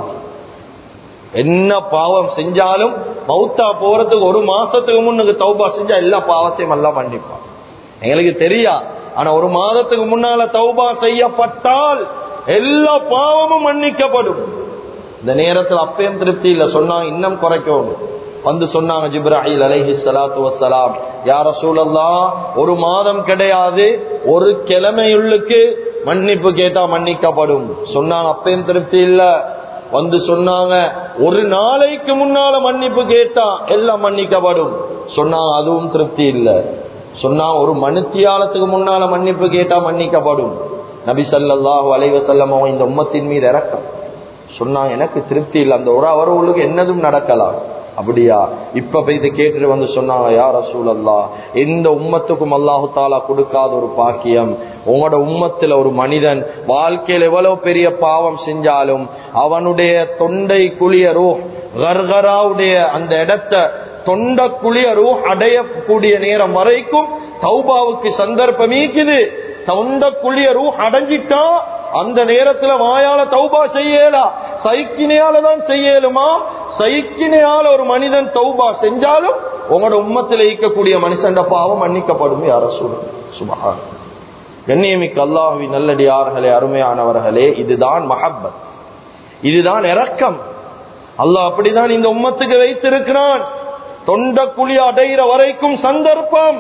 என்ன பாவம் செஞ்சாலும் மௌத்தா போறதுக்கு ஒரு மாசத்துக்கு முன்னுக்கு தௌபா செஞ்சா எல்லா பாவத்தையும் எல்லாம் மன்னிப்பான் எங்களுக்கு தெரியா ஆனா ஒரு மாதத்துக்கு முன்னால தௌபா செய்யப்பட்டால் எல்லா பாவமும் மன்னிக்கப்படும் இந்த நேரத்தில் அப்பயும் திருப்தி இல்ல சொன்னாங்க இன்னும் குறைக்கணும் வந்து சொன்னாங்க ஜிப்ராஹில் அலைஹி சலாத்து வசலாம் யார சூழல்லா ஒரு மாதம் கிடையாது ஒரு கிழமையுள்ளுக்கு மன்னிப்பு கேட்டா மன்னிக்கப்படும் சொன்னாங்க அப்பயும் திருப்தி இல்ல வந்து சொன்னாங்க ஒரு நாளைக்கு முன்னால மன்னிப்பு கேட்டா எல்லாம் மன்னிக்கப்படும் சொன்னாங்க அதுவும் திருப்தி இல்ல சொன்னா ஒரு மனுத்தியாலத்துக்கு முன்னால மன்னிப்பு கேட்டா மன்னிக்கப்படும் நபி சல்லாஹூ அலைவசல்லம் இந்த உம்மத்தின் மீது இறக்கம் சொன்னாங்க எனக்கு திருப்தி இல்லை அந்த ஒரு அவர்களுக்கு என்னதும் நடக்கலாம் அப்படியா இப்ப போய் இதை கேட்டுட்டு வந்து சொன்னாங்க யார் ரசூலல்லா எந்த உம்மத்துக்கும் அல்லாஹு தாலா கொடுக்காத ஒரு பாக்கியம் உங்களோட உம்மத்துல ஒரு மனிதன் வாழ்க்கையில் எவ்வளவு பெரிய பாவம் செஞ்சாலும் அவனுடைய தொண்டை குளிய ரூ கர்கராவுடைய அந்த இடத்த தொண்ட குளிய ரூ அடையக்கூடிய நேரம் வரைக்கும் தௌபாவுக்கு சந்தர்ப்பம் ஈக்குது தொண்ட குளிய ரூ அடைஞ்சிட்டா அந்த நேரத்துல வாயால தௌபா செய்யலா சைக்கினையால தான் செய்யலுமா சைக்கினையால ஒரு மனிதன் தௌபா செஞ்சாலும் உங்களோட உம்மத்தில் ஈக்கக்கூடிய மனுஷன் பாவம் மன்னிக்கப்படும் யார சூழல் சுபகா கண்ணியமிக்க அல்லாஹுவி நல்லடியார்களே அருமையானவர்களே இதுதான் மஹப்பத் இதுதான் இரக்கம் அல்லாஹ் அப்படிதான் இந்த உம்மத்துக்கு வைத்திருக்கிறான் தொண்ட குழி அடைகிற வரைக்கும் சந்தர்ப்பம்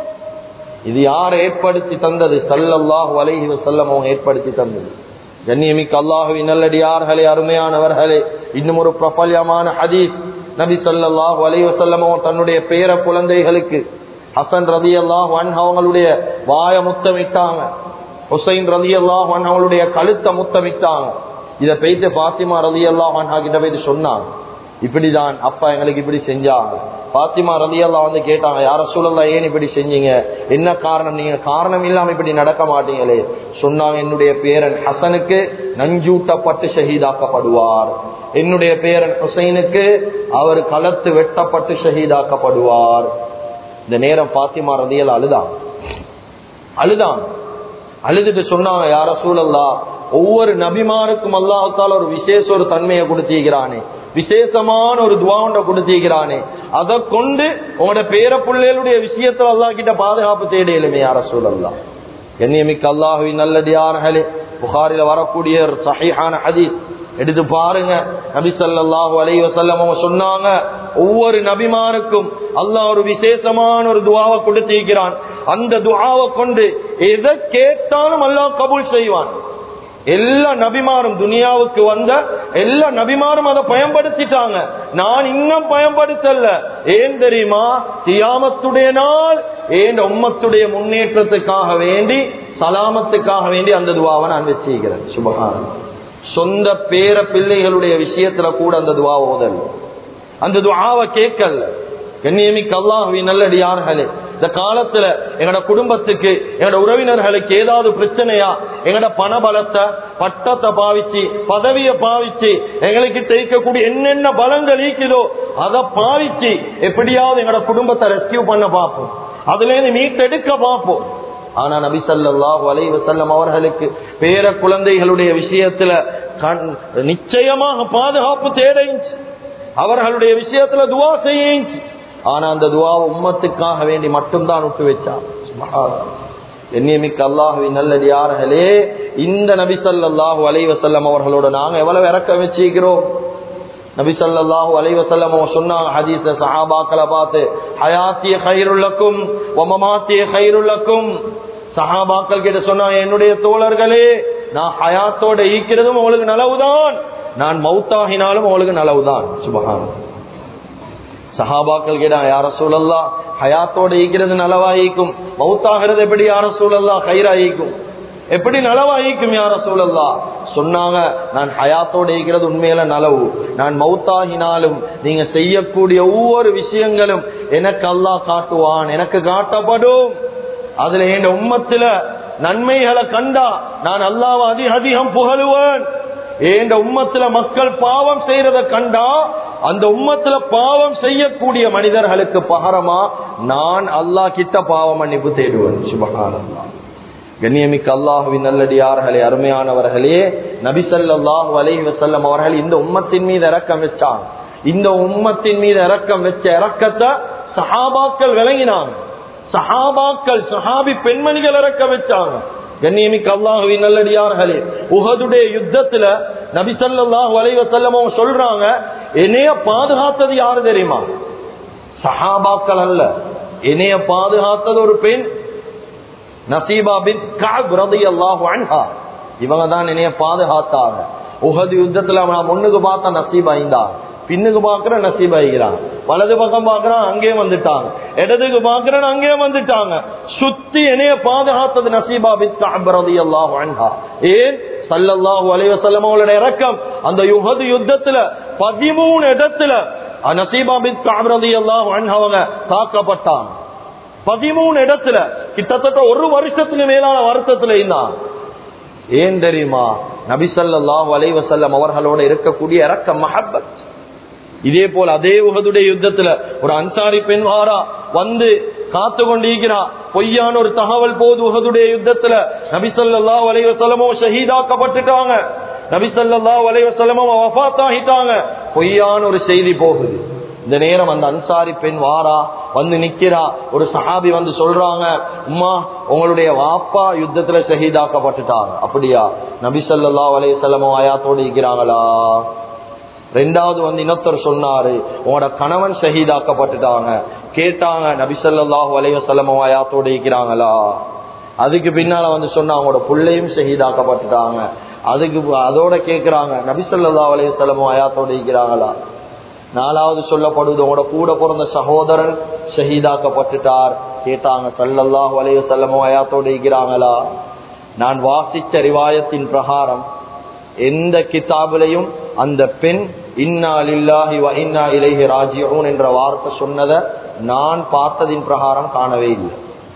இது யார் ஏற்படுத்தி தந்தது சல்லல்லாஹு அலைஹி வஸல்லம் அவங்க ஏற்படுத்தி தந்தது கண்ணியமிக்க அல்லாஹுவி நல்லடியார்களே அருமையானவர்களே இன்னும் ஒரு பிரபல்யமான ஹதீஸ் நபி சல்லாஹு அலைஹி வஸல்லம் அவங்க தன்னுடைய பேர குழந்தைகளுக்கு ஹசன் ரதி அல்லாஹ் அவங்களுடைய வாய முத்தமிட்டாங்க ஹுசைன் ரதி அல்லாஹ் அவங்களுடைய கழுத்தை முத்தமிட்டாங்க இதை பெய்து பாத்திமா ரதி அல்லாஹ் கிட்ட போயிட்டு சொன்னாங்க இப்படிதான் அப்பா எங்களுக்கு இப்படி செஞ்சாங்க பாத்திமா ரலியெல்லாம் வந்து கேட்டாங்க யார சூழல்லா ஏன் இப்படி செஞ்சீங்க என்ன காரணம் நீங்க காரணம் இல்லாம இப்படி நடக்க மாட்டீங்களே சொன்னாங்க என்னுடைய பேரன் ஹசனுக்கு நஞ்சூட்டப்பட்டு ஷஹீதாக்கப்படுவார் என்னுடைய பேரன் ஹுசைனுக்கு அவர் களத்து வெட்டப்பட்டு ஷஹீதாக்கப்படுவார் இந்த நேரம் பாத்திமா ரலியல் அழுதான் அழுதான் அழுதுட்டு சொன்னாங்க யார சூழல்லா ஒவ்வொரு நபிமாருக்கும் அல்லாஹால ஒரு விசேஷ ஒரு தன்மையை கொடுத்திருக்கிறானே விசேஷமான ஒரு துவாண்ட கொடுத்திருக்கிறானே அதை கொண்டு உங்களோட பேர பிள்ளைகளுடைய விஷயத்துல அல்லா கிட்ட பாதுகாப்பு தேடையிலுமே யார சூழல்லா கண்ணியமிக்க அல்லாஹுவி நல்லடியார்களே புகாரில வரக்கூடிய ஒரு சஹிஹான ஹதீஸ் எடுத்து பாருங்க நபி சல்லாஹூ அலைஹி வஸல்லம் அவங்க சொன்னாங்க ஒவ்வொரு நபிமாருக்கும் அல்லாஹ் ஒரு விசேஷமான ஒரு துவாவை கொடுத்திருக்கிறான் அந்த துவாவை கொண்டு எதை கேட்டாலும் அல்லாஹ் கபூல் செய்வான் எல்லா நபிமாரும் துனியாவுக்கு வந்த எல்லா நபிமாரும் அதை பயன்படுத்திட்டாங்க நான் இன்னும் பயன்படுத்தல ஏன் தெரியுமா தியாமத்துடைய நாள் ஏன் உம்மத்துடைய முன்னேற்றத்துக்காக வேண்டி சலாமத்துக்காக வேண்டி அந்த துவாவை நான் வச்சுக்கிறேன் சுபகாரம் சொந்த பேர பிள்ளைகளுடைய விஷயத்துல கூட அந்த துவா ஓதல் அந்த துவாவை கேட்கல கண்ணியமிக்க அல்லாஹுவி நல்லடியார்களே இந்த காலத்துல எங்கட குடும்பத்துக்கு எங்கட உறவினர்களுக்கு ஏதாவது பிரச்சனையா எங்கட பண பலத்தை பட்டத்தை பாவிச்சு பதவியை பாவிச்சு எங்களுக்கு தேய்க்கக்கூடிய என்னென்ன பலங்கள் ஈக்குதோ அதை பாவிச்சு எப்படியாவது எங்கட குடும்பத்தை ரெஸ்கியூ பண்ண பார்ப்போம் அதுல இருந்து மீட்டெடுக்க பார்ப்போம் ஆனா நபி சல்லாஹூ அலை வசல்லம் அவர்களுக்கு பேர குழந்தைகளுடைய விஷயத்துல கண் நிச்சயமாக பாதுகாப்பு தேடைஞ்சு அவர்களுடைய விஷயத்துல துவா செய்யுச்சு ஆனா அந்த துவா உம்மத்துக்காக வேண்டி மட்டும்தான் விட்டு வச்சார் எண்ணியமிக்க அல்லாஹுவி நல்லடியார்களே இந்த நபி சல்லாஹூ அலை வசல்லம் அவர்களோட நாங்க எவ்வளவு இறக்க வச்சுக்கிறோம் நபி ஸல்லல்லாஹு அலைஹி வஸல்லம் அவங்க சொன்னாங்க ஹதீஸ்ல சஹாபாக்களை பார்த்து ஹயாத்திய கைருல்லக்கும் வமமாத்திய கைருல்லக்கும் சஹாபாக்கள் கிட்ட சொன்னாங்க என்னுடைய தோழர்களே நான் ஹயாத்தோட ஈக்கிறதும் உங்களுக்கு நலவுதான் நான் மௌத்தாகினாலும் உங்களுக்கு நலவுதான் சுபஹான் சஹாபாக்கள் கேட்டாங்க யார சூழல்லா ஹயாத்தோட ஈக்கிறது நலவாயிக்கும் மௌத்தாகிறது எப்படி யார சூழல்லா கயிறாயிக்கும் எப்படி நலவாயிக்கும் யார சூழல்லா சொன்னாங்க நான் ஹயாத்தோட ஈக்கிறது உண்மையில நலவு நான் மௌத்தாகினாலும் நீங்க செய்யக்கூடிய ஒவ்வொரு விஷயங்களும் எனக்கு அல்லாஹ் காட்டுவான் எனக்கு காட்டப்படும் அதுல என் உம்மத்துல நன்மைகளை கண்டா நான் அல்லாஹ் அதிக அதிகம் புகழுவேன் ஏண்ட உம்மத்துல மக்கள் பாவம் செய்யறத கண்டா அந்த உம்மத்துல பாவம் செய்யக்கூடிய மனிதர்களுக்கு பகரமா நான் அல்லாஹ் கிட்ட பாவம் மன்னிப்பு தேடுவேன் சுபகானல்லா கண்ணியமிக்க அல்லாஹுவின் நல்லடியார்களே அருமையானவர்களே நபிசல்லாஹு அலைஹி வசல்லம் அவர்கள் இந்த உம்மத்தின் மீது இறக்கம் வச்சாங்க இந்த உம்மத்தின் மீது இறக்கம் வச்ச இறக்கத்தை சஹாபாக்கள் விளங்கினாங்க சஹாபாக்கள் சஹாபி பெண்மணிகள் இறக்க வச்சாங்க கண்ணியமிக்க அல்லாஹுவின் நல்லடியார்களே உகதுடைய யுத்தத்துல நபிசல்லாஹு அலைஹி வசல்லம் அவங்க சொல்றாங்க என்னைய பாதுகாத்தது யாரு தெரியுமா சஹாபாக்கள் அல்ல என்னைய பாதுகாத்தது ஒரு பெண் நசீபா பின் கஅப் ரலியல்லாஹு அன்ஹா இவங்க தான் என்னைய பாதுகாத்தாங்க உஹது யுத்தத்துல நான் முன்னுக்கு பார்த்தா நசீபா ஐந்தா பின்னுக்கு பாக்குறேன் நசீபா ஐகிறான் வலது பக்கம் பாக்குறான் அங்கே வந்துட்டாங்க இடதுக்கு பாக்குறேன் அங்கே வந்துட்டாங்க சுத்தி என்னைய பாதுகாத்தது நசீபா பின் கஅப் ரலியல்லாஹு அன்ஹா ஏன் சல்லல்லாஹு அலைஹி வஸல்லம் அவங்களுடைய இறக்கம் அந்த யுஹது யுத்தத்துல பதிமூணு இடத்துல நசீபா பின் கஅப் ரலியல்லாஹு அன்ஹா அவங்க தாக்கப்பட்டாங்க பதிமூணு இடத்துல கிட்டத்தட்ட ஒரு வருஷத்துக்கு மேலான வருத்தத்துல இருந்தான் ஏன் தெரியுமா நபிசல்லாஹ் வலைவசல்லம் அவர்களோட இருக்கக்கூடிய இறக்க மஹப்பத் இதே போல அதே உகதுடைய யுத்தத்துல ஒரு அன்சாரி பெண் வாரா வந்து காத்து கொண்டிருக்கிறா பொய்யான ஒரு தகவல் போது உகதுடைய யுத்தத்துல நபிசல்லா வலைவசல்லமோ ஷஹீதாக்கப்பட்டுட்டாங்க நபிசல்லா வலைவசல்லமோ வஃத்தாகிட்டாங்க பொய்யான ஒரு செய்தி போகுது இந்த நேரம் அந்த அன்சாரி பெண் வாரா வந்து நிக்கிறா ஒரு சஹாபி வந்து சொல்றாங்க உம்மா உங்களுடைய வாப்பா யுத்தத்துல ஷஹீதாக்கப்பட்டுட்டாங்க அப்படியா நபி சொல்லா அலைய செல்லமோ ஆயாத்தோடு இருக்கிறாங்களா ரெண்டாவது வந்து இன்னொருத்தர் சொன்னாரு உங்களோட கணவன் ஷஹீதாக்கப்பட்டுட்டாங்க கேட்டாங்க நபி சொல்லாஹு அலைய செல்லமோ ஆயாத்தோடு இருக்கிறாங்களா அதுக்கு பின்னால வந்து சொன்னா அவங்களோட பிள்ளையும் ஷஹீதாக்கப்பட்டுட்டாங்க அதுக்கு அதோட கேக்குறாங்க நபி சொல்லா அலைய செல்லமோ ஆயாத்தோடு இருக்கிறாங்களா நாலாவது சொல்லப்படுவது உங்களோட கூட பிறந்த சகோதரன் ஷஹீதாக்கப்பட்டுட்டார் கேட்டாங்க சல்லல்லாஹு அலைய செல்லமோ அயாத்தோடு இருக்கிறாங்களா நான் வாசிச்ச ரிவாயத்தின் பிரகாரம் எந்த கிதாபிலையும் அந்த பெண் இன்னா லில்லாஹி வ இன்னா இலைஹி ராஜியூன் என்ற வார்த்தை சொன்னதை நான் பார்த்ததின் பிரகாரம் காணவே இல்லை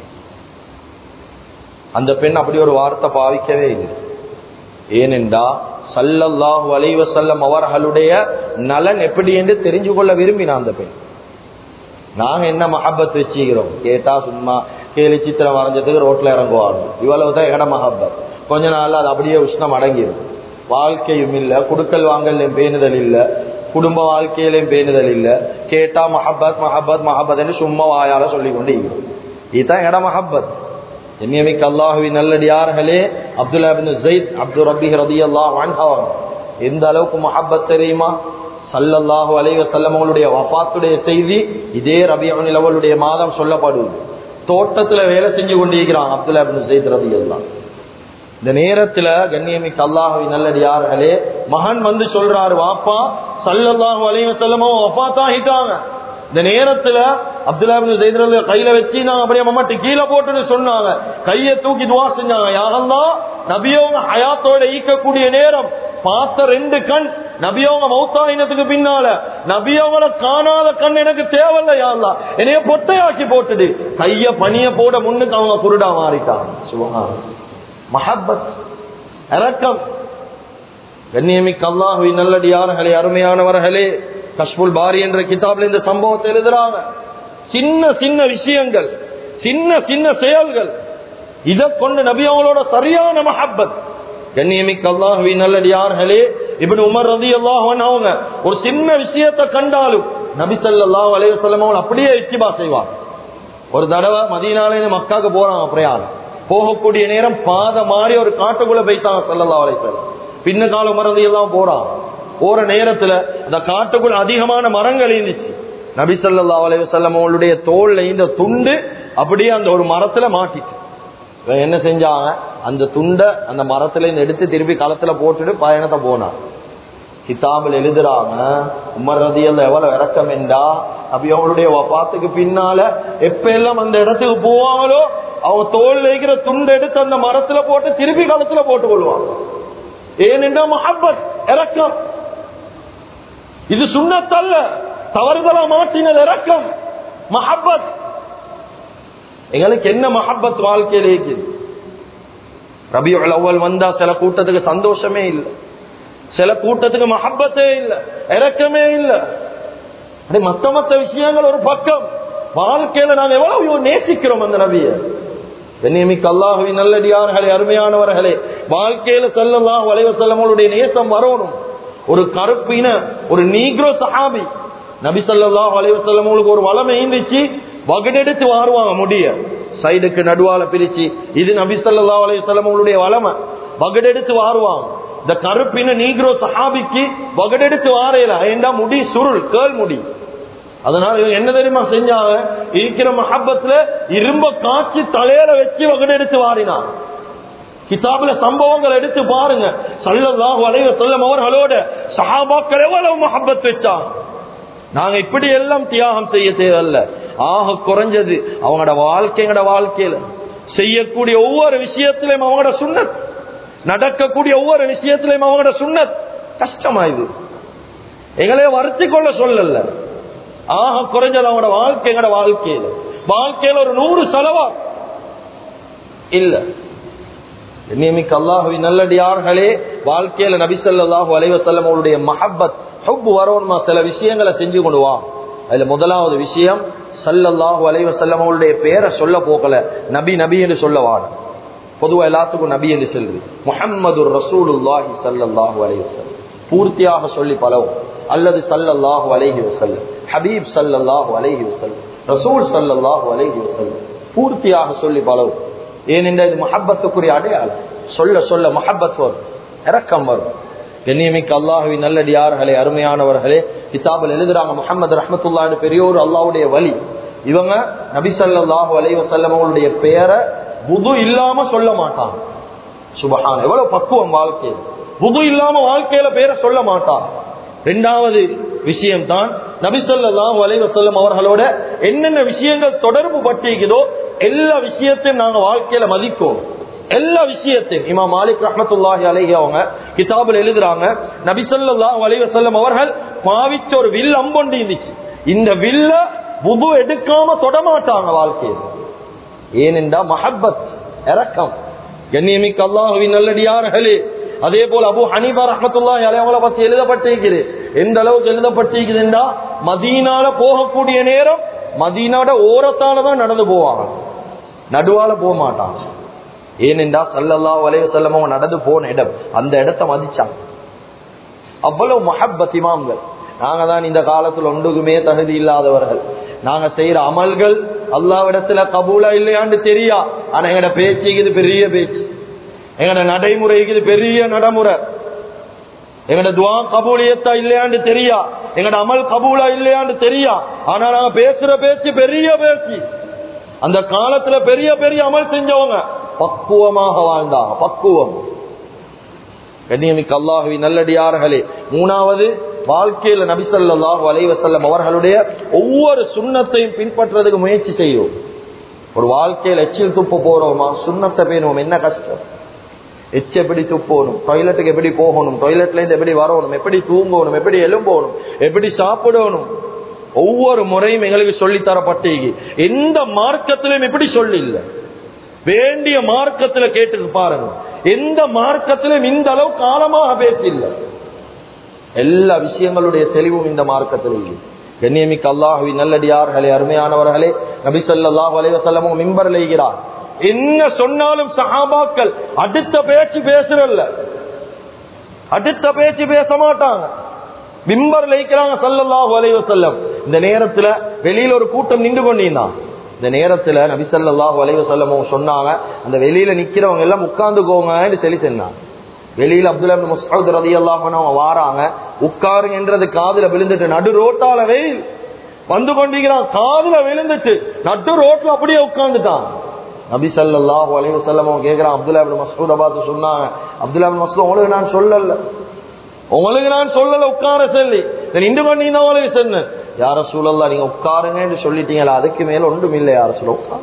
அந்த பெண் அப்படி ஒரு வார்த்தை பாவிக்கவே இல்லை ஏனென்றா சல்லல்லாஹு அலைவசல்லம் அவர்களுடைய நலன் எப்படி என்று தெரிஞ்சு கொள்ள விரும்பினான் அந்த பெண் நாங்க என்ன மஹப்பத் வச்சுக்கிறோம் கேட்டா சும்மா கேலி சித்திரம் வரைஞ்சதுக்கு ரோட்ல இறங்குவாங்க இவ்வளவுதான் எங்கட மஹப்பத் கொஞ்ச நாள்ல அது அப்படியே உஷ்ணம் அடங்கிடும் வாழ்க்கையும் இல்ல குடுக்கல் வாங்கலையும் பேணுதல் இல்ல குடும்ப வாழ்க்கையிலையும் பேணுதல் இல்ல கேட்டா மஹப்பத் மஹப்பத் மஹப்பத் சும்மா வாயால சொல்லி கொண்டு இதுதான் எங்கட மஹப்பத் என்னியமிக்க அல்லாஹுவின் நல்லடியார்களே அப்துல்லா பின் ஜெயித் அப்துல் ரபி ரதி அல்லாஹ் வான்ஹவன் எந்த அளவுக்கு மஹப்பத் தெரியுமா சல்லல்லாஹு அலைவ செல்லமங்களுடைய வபாத்துடைய செய்தி இதே ரபியவனில் அவளுடைய மாதம் சொல்லப்படுது தோட்டத்துல வேலை செஞ்சு கொண்டிருக்கிறான் அப்துல்லா பின் ஜெயித் ரதி அல்லாஹ் இந்த நேரத்துல கண்ணியமிக்க அல்லாஹுவின் நல்லடியார்களே மகன் வந்து சொல்றாரு வாப்பா சல்லல்லாஹு அலைவ செல்லமோ வபாத்தாகிட்டாங்க இந்த நேரத்துல அப்துல்லா ஜெயித்ரல் கையில வச்சு நான் அப்படியே மம்மாட்டி கீழே போட்டுன்னு சொன்னாங்க கையை தூக்கி துவா செஞ்சாங்க யாரெல்லாம் நபியோங்க ஹயாத்தோட ஈக்கக்கூடிய நேரம் பார்த்த ரெண்டு கண் நபியோங்க மௌத்தாயினத்துக்கு பின்னால நபியோங்கள காணாத கண் எனக்கு தேவையில்ல யாருலா என்னைய பொட்டையாக்கி போட்டுடு கைய பனிய போட முன்னுக்கு அவங்க குருடா மாறிட்டாங்க சுபஹா மஹப்பத் இறக்கம் கண்ணியமிக்க அல்லாஹுவின் நல்லடியார்களே அருமையானவர்களே கஷ்புல் பாரி என்ற கிதாப்ல இந்த சம்பவத்தை எழுதுறாங்க சின்ன சின்ன விஷயங்கள் சின்ன சின்ன செயல்கள் இதை கொண்டு நபி அவங்களோட சரியான மஹப்பத் கண்ணியமிக்க அல்லாஹுவி நல்லடியார்களே இப்படி உமர் ரதி அல்லாஹன் அவங்க ஒரு சின்ன விஷயத்தை கண்டாலும் நபி சல்லாஹ் அலைவசல்லம் அவங்க அப்படியே இத்திபா செய்வாங்க ஒரு தடவை மதியனாலே மக்காவுக்கு போறாங்க பிரயாணம் போகக்கூடிய நேரம் பாத மாறி ஒரு காட்டுக்குள்ள போய்த்தாங்க சல்லல்லா அலைவசல்லம் பின்ன கால உமர் ரதி எல்லாம் போறான் போற நேரத்துல அந்த காட்டுக்குள்ள அதிகமான மரங்கள் இருந்துச்சு நபி சொல்லா அலைவசல்லம் அவங்களுடைய தோல்ல இந்த துண்டு அப்படியே அந்த ஒரு மரத்துல மாட்டிச்சு இவன் என்ன செஞ்சாங்க அந்த துண்டை அந்த மரத்துல இருந்து எடுத்து திருப்பி களத்துல போட்டுட்டு பயணத்தை போனான் கிதாபில் எழுதுறாங்க உமர் ரதியல்ல எவ்வளவு இறக்கம் என்றா அப்படி அவங்களுடைய வபாத்துக்கு பின்னால எப்ப எல்லாம் அந்த இடத்துக்கு போவாங்களோ அவங்க தோல் வைக்கிற துண்டை எடுத்து அந்த மரத்துல போட்டு திருப்பி களத்துல போட்டு கொள்வாங்க ஏனென்றா மஹப்பத் இறக்கம் இது சுண்ணத்தல்ல தவறுதலா மாற்றினது இறக்கம் மஹப்பத் எங்களுக்கு என்ன மஹப்பத் வாழ்க்கையில இருக்குது ரபியுல் அவ்வல் வந்தா சில கூட்டத்துக்கு சந்தோஷமே இல்லை சில கூட்டத்துக்கு மஹப்பத்தே இல்லை இறக்கமே இல்லை அப்படி மத்த மத்த விஷயங்கள் ஒரு பக்கம் வாழ்க்கையில நாங்க எவ்வளவு நேசிக்கிறோம் அந்த நபிய கண்ணியமிக்க அல்லாஹுவின் நல்லடியார்களே அருமையானவர்களே வாழ்க்கையில செல்லலாம் வளைவ செல்லமோளுடைய நேசம் வரணும் ஒரு கருப்பின ஒரு நீக்ரோ சஹாபி நபி சல்லாஹ் வளைவ செல்லமோளுக்கு ஒரு வளமை இருந்துச்சு வகடெடுத்து வாருவாங்க முடிய சைடுக்கு நடுவால பிரிச்சு இது நபி சல்லா அலைய செல்லமோளுடைய வளமை வகடெடுத்து வாருவாங்க இந்த கருப்பின நீக்ரோ சஹாபிக்கு வகடெடுத்து வாரையில ஏண்டா முடி சுருள் கேள் முடி அதனால இவங்க என்ன தெரியுமா செஞ்சாங்க இருக்கிற மஹப்பத்துல இரும்ப காய்ச்சி தலையில வச்சு வகடெடுத்து வாரினான் கிதாபுல சம்பவங்கள் எடுத்து பாருங்க சல்லல்லாஹு அலைஹி வஸல்லம் அவர்களோட சஹாபாக்கள் எவ்வளவு மஹப்பத் வச்சாங்க நாங்க இப்படி எல்லாம் தியாகம் செய்ய தேவையில்ல ஆக குறைஞ்சது அவங்களோட வாழ்க்கைங்களோட வாழ்க்கையில செய்யக்கூடிய ஒவ்வொரு விஷயத்திலையும் அவங்களோட சுண்ணத் நடக்கக்கூடிய ஒவ்வொரு விஷயத்திலையும் அவங்களோட சுண்ணத் கஷ்டமா இது எங்களே வருத்தி கொள்ள சொல்லல ஆக குறைஞ்சது அவங்களோட வாழ்க்கைங்களோட வாழ்க்கையில வாழ்க்கையில ஒரு நூறு செலவா இல்ல நியமிக்க அல்லாஹுவி நல்லடியார்களே வாழ்க்கையில நபிசல்லாஹு அலைவசல்லம் அவருடைய மஹப்பத் ஹப்பு வரணுமா சில விஷயங்களை செஞ்சு கொண்டு வா அதுல முதலாவது விஷயம் சல்லல்லாஹு அலைவசல்லம் அவருடைய பேரை சொல்ல போக்கல நபி நபி என்று சொல்லவான பொதுவா எல்லாத்துக்கும் நபி என்று சொல்லுது முஹம்மது ரசூலுல்லாஹி சல்லல்லாஹு அலைவசல்லம் பூர்த்தியாக சொல்லி பலவும் அல்லது சல்லல்லாஹு அலைஹி வசல்லம் ஹபீப் சல்லல்லாஹு அலைஹி வசல்லம் ரசூல் சல்லல்லாஹு அலைஹி வசல்லம் பூர்த்தியாக சொல்லி பலவும் ஏனென்ற இது மஹப்பத்துக்குரிய அடையாளம் சொல்ல சொல்ல மஹப்பத் வரும் இறக்கம் வரும் கண்ணியமிக்க அல்லாஹுவி நல்லடியார்களே அருமையானவர்களே கிதாபில் எழுதுறாங்க முகமது ரஹமத்துல்லாடு பெரியோர் அல்லாவுடைய வழி இவங்க நபி சல்லாஹூ அலைவசல்லம் அவங்களுடைய பெயரை புது இல்லாம சொல்ல மாட்டாங்க சுபஹான் எவ்வளவு பக்குவம் வாழ்க்கை புது இல்லாம வாழ்க்கையில பேரை சொல்ல மாட்டான் ரெண்டாவது விஷயம் தான் நபிசல்லாஹு அலைவசல்லம் அவர்களோட என்னென்ன விஷயங்கள் தொடர்பு பட்டிருக்குதோ எல்லா விஷயத்தையும் நாங்க வாழ்க்கையில மதிக்கும் எல்லா விஷயத்தையும் இமா மாலிக் ரஹமத்துல்லாஹி அலைஹி அவங்க கிதாபில் எழுதுறாங்க நபிசல்லாஹு அலைவசல்லம் அவர்கள் பாவிச்ச ஒரு வில் அம்பொண்டு இருந்துச்சு இந்த வில்ல புது எடுக்காம தொடமாட்டாங்க வாழ்க்கையில் ஏனென்றா மஹப்பத் இறக்கம் கண்ணியமிக்க அல்லாஹுவின் நல்லடியார்களே அதே போல அபு ஹனீபா ரஹமத்துல்லா அவங்கள பத்தி எழுதப்பட்டிருக்குது எந்த அளவுக்கு எழுதப்பட்டிருக்குதுண்டா மதீனால போகக்கூடிய நேரம் மதீனாட ஓரத்தால தான் நடந்து போவாங்க நடுவால போக மாட்டாங்க ஏனென்றா சல்லல்லா வலைய செல்லமோ நடந்து போன இடம் அந்த இடத்த மதிச்சாங்க அவ்வளவு மஹப்பத் இமாம்கள் நாங்க தான் இந்த காலத்துல ஒன்றுக்குமே தகுதி இல்லாதவர்கள் நாங்க செய்யற அமல்கள் அல்லாவிடத்துல கபூலா இல்லையான்னு தெரியா ஆனா எங்கட பேச்சுக்கு இது பெரிய பேச்சு எங்கட நடைமுறைக்கு இது பெரிய நடைமுறை எங்கட துவா கபூலியத்தா இல்லையான்னு தெரியா எங்கட அமல் கபூலா இல்லையான்னு தெரியா ஆனா நாங்க பேசுற பேச்சு பெரிய பேச்சு அந்த காலத்துல பெரிய பெரிய அமல் செஞ்சவங்க பக்குவமாக வாழ்ந்தாங்க பக்குவம் கண்ணியமிக்க அல்லாஹுவி நல்லடியார்களே மூணாவது வாழ்க்கையில நபிசல்லாஹு அலைவசல்லம் அவர்களுடைய ஒவ்வொரு சுண்ணத்தையும் பின்பற்றுறதுக்கு முயற்சி செய்யும் ஒரு வாழ்க்கையில் எச்சில் துப்ப போறோமா சுண்ணத்தை பேணுவோம் என்ன கஷ்டம் எச்சு எப்படி துப்பணும் டாய்லெட்டுக்கு எப்படி போகணும் டாய்லெட்ல இருந்து எப்படி வரணும் எப்படி தூங்கணும் எப்படி எலும்பணும் எப்படி சாப்பிடணும் ஒவ்வொரு முறையும் எங்களுக்கு சொல்லி தரப்பட்டீங்க எந்த மார்க்கத்திலும் எப்படி சொல்லி இல்லை வேண்டிய மார்க்கத்துல கேட்டு பாருங்க எந்த மார்க்கத்திலும் இந்த அளவு காலமாக பேசில்லை எல்லா விஷயங்களுடைய தெளிவும் இந்த மார்க்கத்தில் இல்லை கண்ணியமிக்க அல்லாஹுவி நல்லடியார்களே அருமையானவர்களே நபிசல்லாஹு அலைவசல்லமும் மிம்பர் லைகிறார் என்ன சொன்னாலும் சஹாபாக்கள் அடுத்த பேச்சு பேசுறல்ல அடுத்த பேச்சு பேச மாட்டாங்க மிம்பர் லைக்கிறாங்க சல்லல்லாஹு அலைவசல்லம் இந்த நேரத்துல வெளியில ஒரு கூட்டம் நின்று கொண்டிருந்தான் இந்த நேரத்துல நபிசல்லாஹு அலைவசல்லமும் சொன்னாங்க அந்த வெளியில நிக்கிறவங்க எல்லாம் உட்கார்ந்துக்கோங்கன்னு சொல்லி சொன்னாங்க வெளியில அப்துல்லா முஸ்ஹத் ரதி அவங்க வாராங்க உட்காருங்கன்றது காதுல விழுந்துட்டு நடு ரோட்டால வெயில் வந்து கொண்டிருக்கிறான் காதுல விழுந்துட்டு நடு ரோட்ல அப்படியே உட்கார்ந்துட்டான் நபி ஸல்லல்லாஹு அலைஹி வஸல்லம் அவங்க கேக்குறான் அப்துல்லா இப்னு மஸ்ஊத பார்த்து சொன்னாங்க அப்துல்லா இப்னு மஸ்ஊத் உங்களுக்கு நான் சொல்லல உங்களுக்கு நான் சொல்லல உட்கார சொல்லி நான் இந்து பண்ணி தான் உங்களுக்கு சொன்னேன் யார சூழல்லா நீங்க உட்காருங்கன்னு சொல்லிட்டீங்களா அதுக்கு மேல ஒன்றும் இல்லை யார சூழ உட்காரு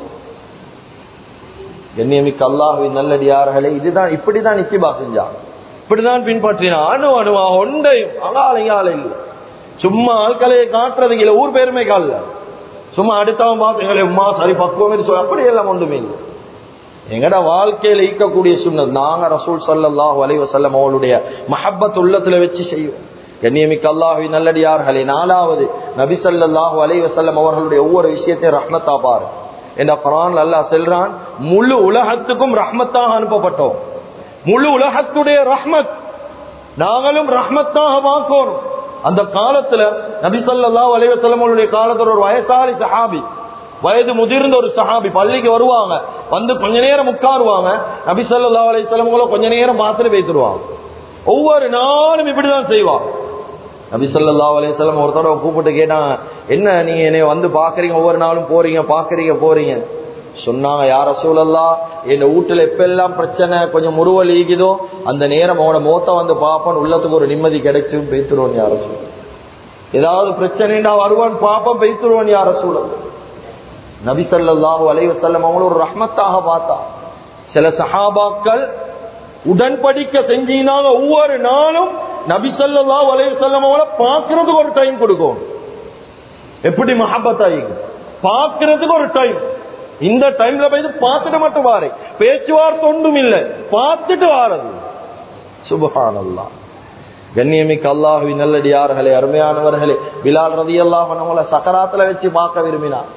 கண்ணியமிக்க அல்லாஹுவின் நல்லடியார்களே இதுதான் இப்படிதான் நிக்கிபா செஞ்சான் இப்படிதான் பின்பற்றினான் அணு அணுவா ஒன்றையும் அகாலையால இல்லை சும்மா ஆட்களையை காட்டுறதுக்கு இல்லை ஊர் பேருமே கால சும்மா அடுத்தவன் பார்த்து எங்களை உமா சரி பக்குவம் சொல்லி அப்படி எல்லாம் ஒன்றுமே இல்லை எங்கட வாழ்க்கையில ஈக்கக்கூடிய சுண்ணத் நாங்க ரசூல் சல்லாஹூ அலைவ செல்லம் அவளுடைய மஹப்பத் உள்ளத்துல வச்சு செய்வோம் கண்ணியமிக்க அல்லாஹுவின் நல்லடியார்களே நாலாவது நபி ஸல்லல்லாஹு அலைஹி வஸல்லம் அவர்களுடைய ஒவ்வொரு விஷயத்தையும் ரஹ்மத்தா பாரு என்ற குரான் அல்லாஹ் செல்றான் முழு உலகத்துக்கும் ரஹ்மத்தாக அனுப்பப்பட்டோம் முழு உலகத்துடைய ரஹ்மத் நாங்களும் ரஹ்மத்தாக பார்க்கணும் அந்த காலத்துல நபி ஸல்லல்லாஹு அலைஹி வஸல்லம் அவருடைய காலத்துல ஒரு வயசாலி சஹாபி வயது முதிர்ந்த ஒரு சஹாபி பள்ளிக்கு வருவாங்க வந்து கொஞ்ச நேரம் உட்காருவாங்க நபி ஸல்லல்லாஹு அலைஹி வஸல்லம் கொஞ்ச நேரம் பார்த்துட்டு பேசிடுவாங்க ஒவ்வொரு நாளும் இப்படிதான் செய்வாங்க நபி ஸல்லல்லாஹு அலைஹி வஸல்லம் ஒரு தடவை கூப்பிட்டு கேட்டாங்க என்ன நீங்க என்னை வந்து பாக்குறீங்க ஒவ்வொரு நாளும் போறீங்க பாக்குறீங்க போறீங்க சொன்னாங்க யார சூழல்லா என் வீட்டுல எப்பெல்லாம் பிரச்சனை கொஞ்சம் முறுவல் ஈகுதோ அந்த நேரம் அவனோட மோத்த வந்து பாப்பன் உள்ளத்துக்கு ஒரு நிம்மதி கிடைச்சும் பேத்துருவோம் யார சூழல் ஏதாவது பிரச்சனைனா வருவான் பாப்பன் பேத்துருவான் யார சூழல் நபி ஸல்லல்லாஹு அலைஹி வஸல்லம் அவங்கள ஒரு ரஹ்மத்தாக பார்த்தா சில சஹாபாக்கள் உடன்படிக்க செஞ்சீங்கன்னா ஒவ்வொரு நாளும் நபி ஸல்லல்லாஹு அலைஹி வஸல்லம் அவங்கள பார்க்கிறதுக்கு ஒரு டைம் கொடுக்கும் எப்படி மஹப்பத்தாயிக்கு பார்க்கிறதுக்கு ஒரு டைம் இந்த டைம்ல போய் பார்த்துட்டு மட்டும் வாரு பேச்சுவார்த்தை ஒன்றும் இல்லை பார்த்துட்டு வாரது சுபஹானல்லாஹ் கண்ணியமிக்க அல்லாஹுவி நல்லடியார்களே அருமையானவர்களே பிலால் ரதி அல்லாஹ் நம்மளை சக்கராத்துல வச்சு பார்க்க விரும்பினார்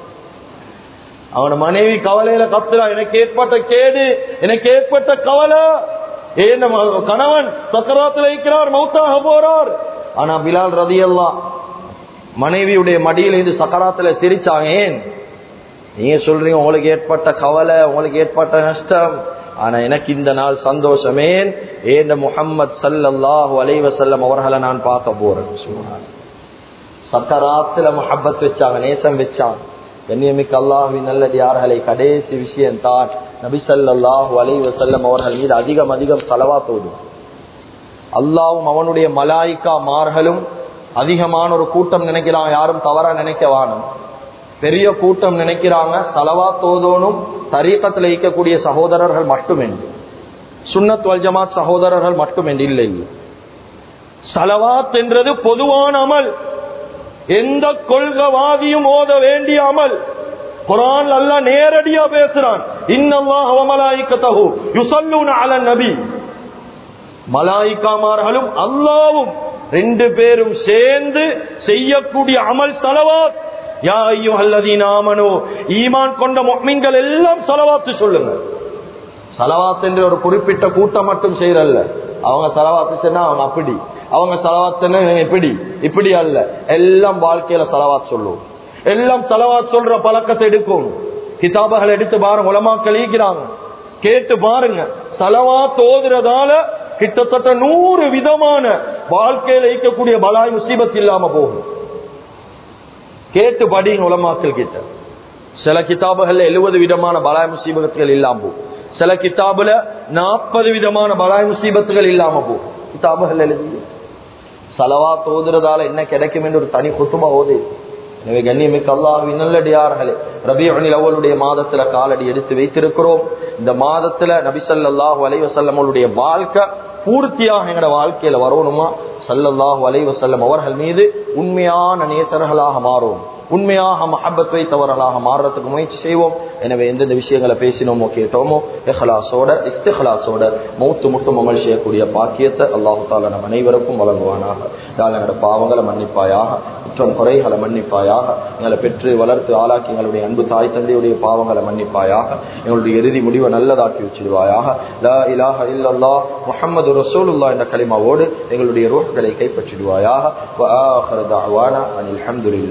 அவன மனைவி கவலையில கத்துறா எனக்கு ஏற்பட்ட கேடு எனக்கு ஏற்பட்ட கவலை ஏன் கணவன் சக்கராத்துல இருக்கிறார் மௌத்தாக போறார் ஆனா பிலால் ரதி அல்லாஹ் மனைவியுடைய மடியில இருந்து சக்கராத்துல சிரிச்சாங்க ஏன் நீங்க சொல்றீங்க உங்களுக்கு ஏற்பட்ட கவலை உங்களுக்கு ஏற்பட்ட நஷ்டம் ஆனா எனக்கு இந்த நாள் சந்தோஷமே ஏந்த முகம்மது சல்லல்லாஹு அலைவசல்லம் அவர்களை நான் பார்க்க போறேன் சொன்னாங்க சக்கராத்துல மஹப்பத் வச்சாங்க நேசம் வச்சாங்க கண்ணியமிக்க அல்லாஹுவின் நல்லடியார்களை கடைசி விஷயம் தான் நபி சல்லாஹூ அலைவசல்லம் அவர்கள் மீது அதிகம் அதிகம் செலவா தோடும் அல்லாவும் அவனுடைய மலாய்க்கா மார்களும் அதிகமான ஒரு கூட்டம் நினைக்கிறான் யாரும் தவறா நினைக்க வாணும் பெரிய கூட்டம் நினைக்கிறாங்க சலவா தோதோனும் தரீக்கத்தில் ஈக்கக்கூடிய சகோதரர்கள் மட்டுமே சுன்னத் வல் ஜமாத் சகோதரர்கள் மட்டுமே இல்லை இல்லை சலவாத் என்றது பொதுவான அமல் எந்த கொள்கவாதியும் ஓத வேண்டிய அமல் குரான் அல்ல நேரடியா பேசுறான் இன்னல்லாஹ் மலாய்க்கத்தஹு யுஸல்லூன அலன் நபி மலாய்க்காமார்களும் அல்லாவும் ரெண்டு பேரும் சேர்ந்து செய்யக்கூடிய அமல் சலவாத் யா ஐயோ அல்லதீன் ஆமனோ ஈமான் கொண்ட மொஹ்மீன்கள் எல்லாம் சலவாத்து சொல்லுங்க சலவாத் என்று ஒரு குறிப்பிட்ட கூட்டம் மட்டும் செய்யறல்ல அவங்க சலவாத்து சொன்னா அவங்க அப்படி அவங்க சலவாத் சொன்னா இப்படி இப்படி அல்ல எல்லாம் வாழ்க்கையில சலவாத் சொல்லுவோம் எல்லாம் சலவாத் சொல்ற பழக்கத்தை எடுக்கும் கிதாபுகள் எடுத்து பாருங்க உலமாக்கள் ஈக்கிறாங்க கேட்டு பாருங்க சலவாத் ஓதுறதால கிட்டத்தட்ட நூறு விதமான வாழ்க்கையில ஈக்கக்கூடிய பலாய் முசீபத் இல்லாம போகும் கேட்டு படிங்க உலமாக்கள் கிட்ட சில கிதாபுகள்ல எழுபது விதமான பலாய் முசீபத்துகள் இல்லாம போகும் சில கிதாபுல நாற்பது விதமான பலாய் முசீபத்துகள் இல்லாம போகும் கிதாபுகள் எழுதி சலவா தோதுறதால என்ன கிடைக்கும் என்று ஒரு தனி குத்துமா ஓது எனவே கண்ணியமிக்க அல்லாஹின் நல்லடியார்களே ரபியனில் அவளுடைய மாதத்துல காலடி எடுத்து வைத்திருக்கிறோம் இந்த மாதத்துல நபிசல்லாஹு அலைவசல்லமளுடைய வாழ்க்கை பூர்த்தியாக எங்களோட வாழ்க்கையில வரணுமா சல்லல்லாஹு அலைவசல்லம் அவர்கள் மீது உண்மையான நேசர்களாக மாறும் உண்மையாக மஹபத் வைத்தவர்களாக மாறுறதுக்கு முயற்சி செய்வோம் எனவே எந்தெந்த விஷயங்களை பேசினோமோ கேட்டோமோ எஹ்லாசோட இஸ்திஹலாசோட மௌத்து முட்டும் அமல் செய்யக்கூடிய பாக்கியத்தை அல்லாஹு தாலா நம் அனைவருக்கும் வழங்குவானாக யாழ் எங்களோட பாவங்களை மன்னிப்பாயாக குற்றம் குறைகளை மன்னிப்பாயாக எங்களை பெற்று வளர்த்து ஆளாக்கி எங்களுடைய அன்பு தாய் தந்தையுடைய பாவங்களை மன்னிப்பாயாக எங்களுடைய இறுதி முடிவை நல்லதாக்கி வச்சிருவாயாக லா இலாஹ இல்லல்லா முஹம்மது ரசூலுல்லா என்ற களிமாவோடு எங்களுடைய ரோஹ்களை கைப்பற்றிடுவாயாக அனில் அஹமதுல்லா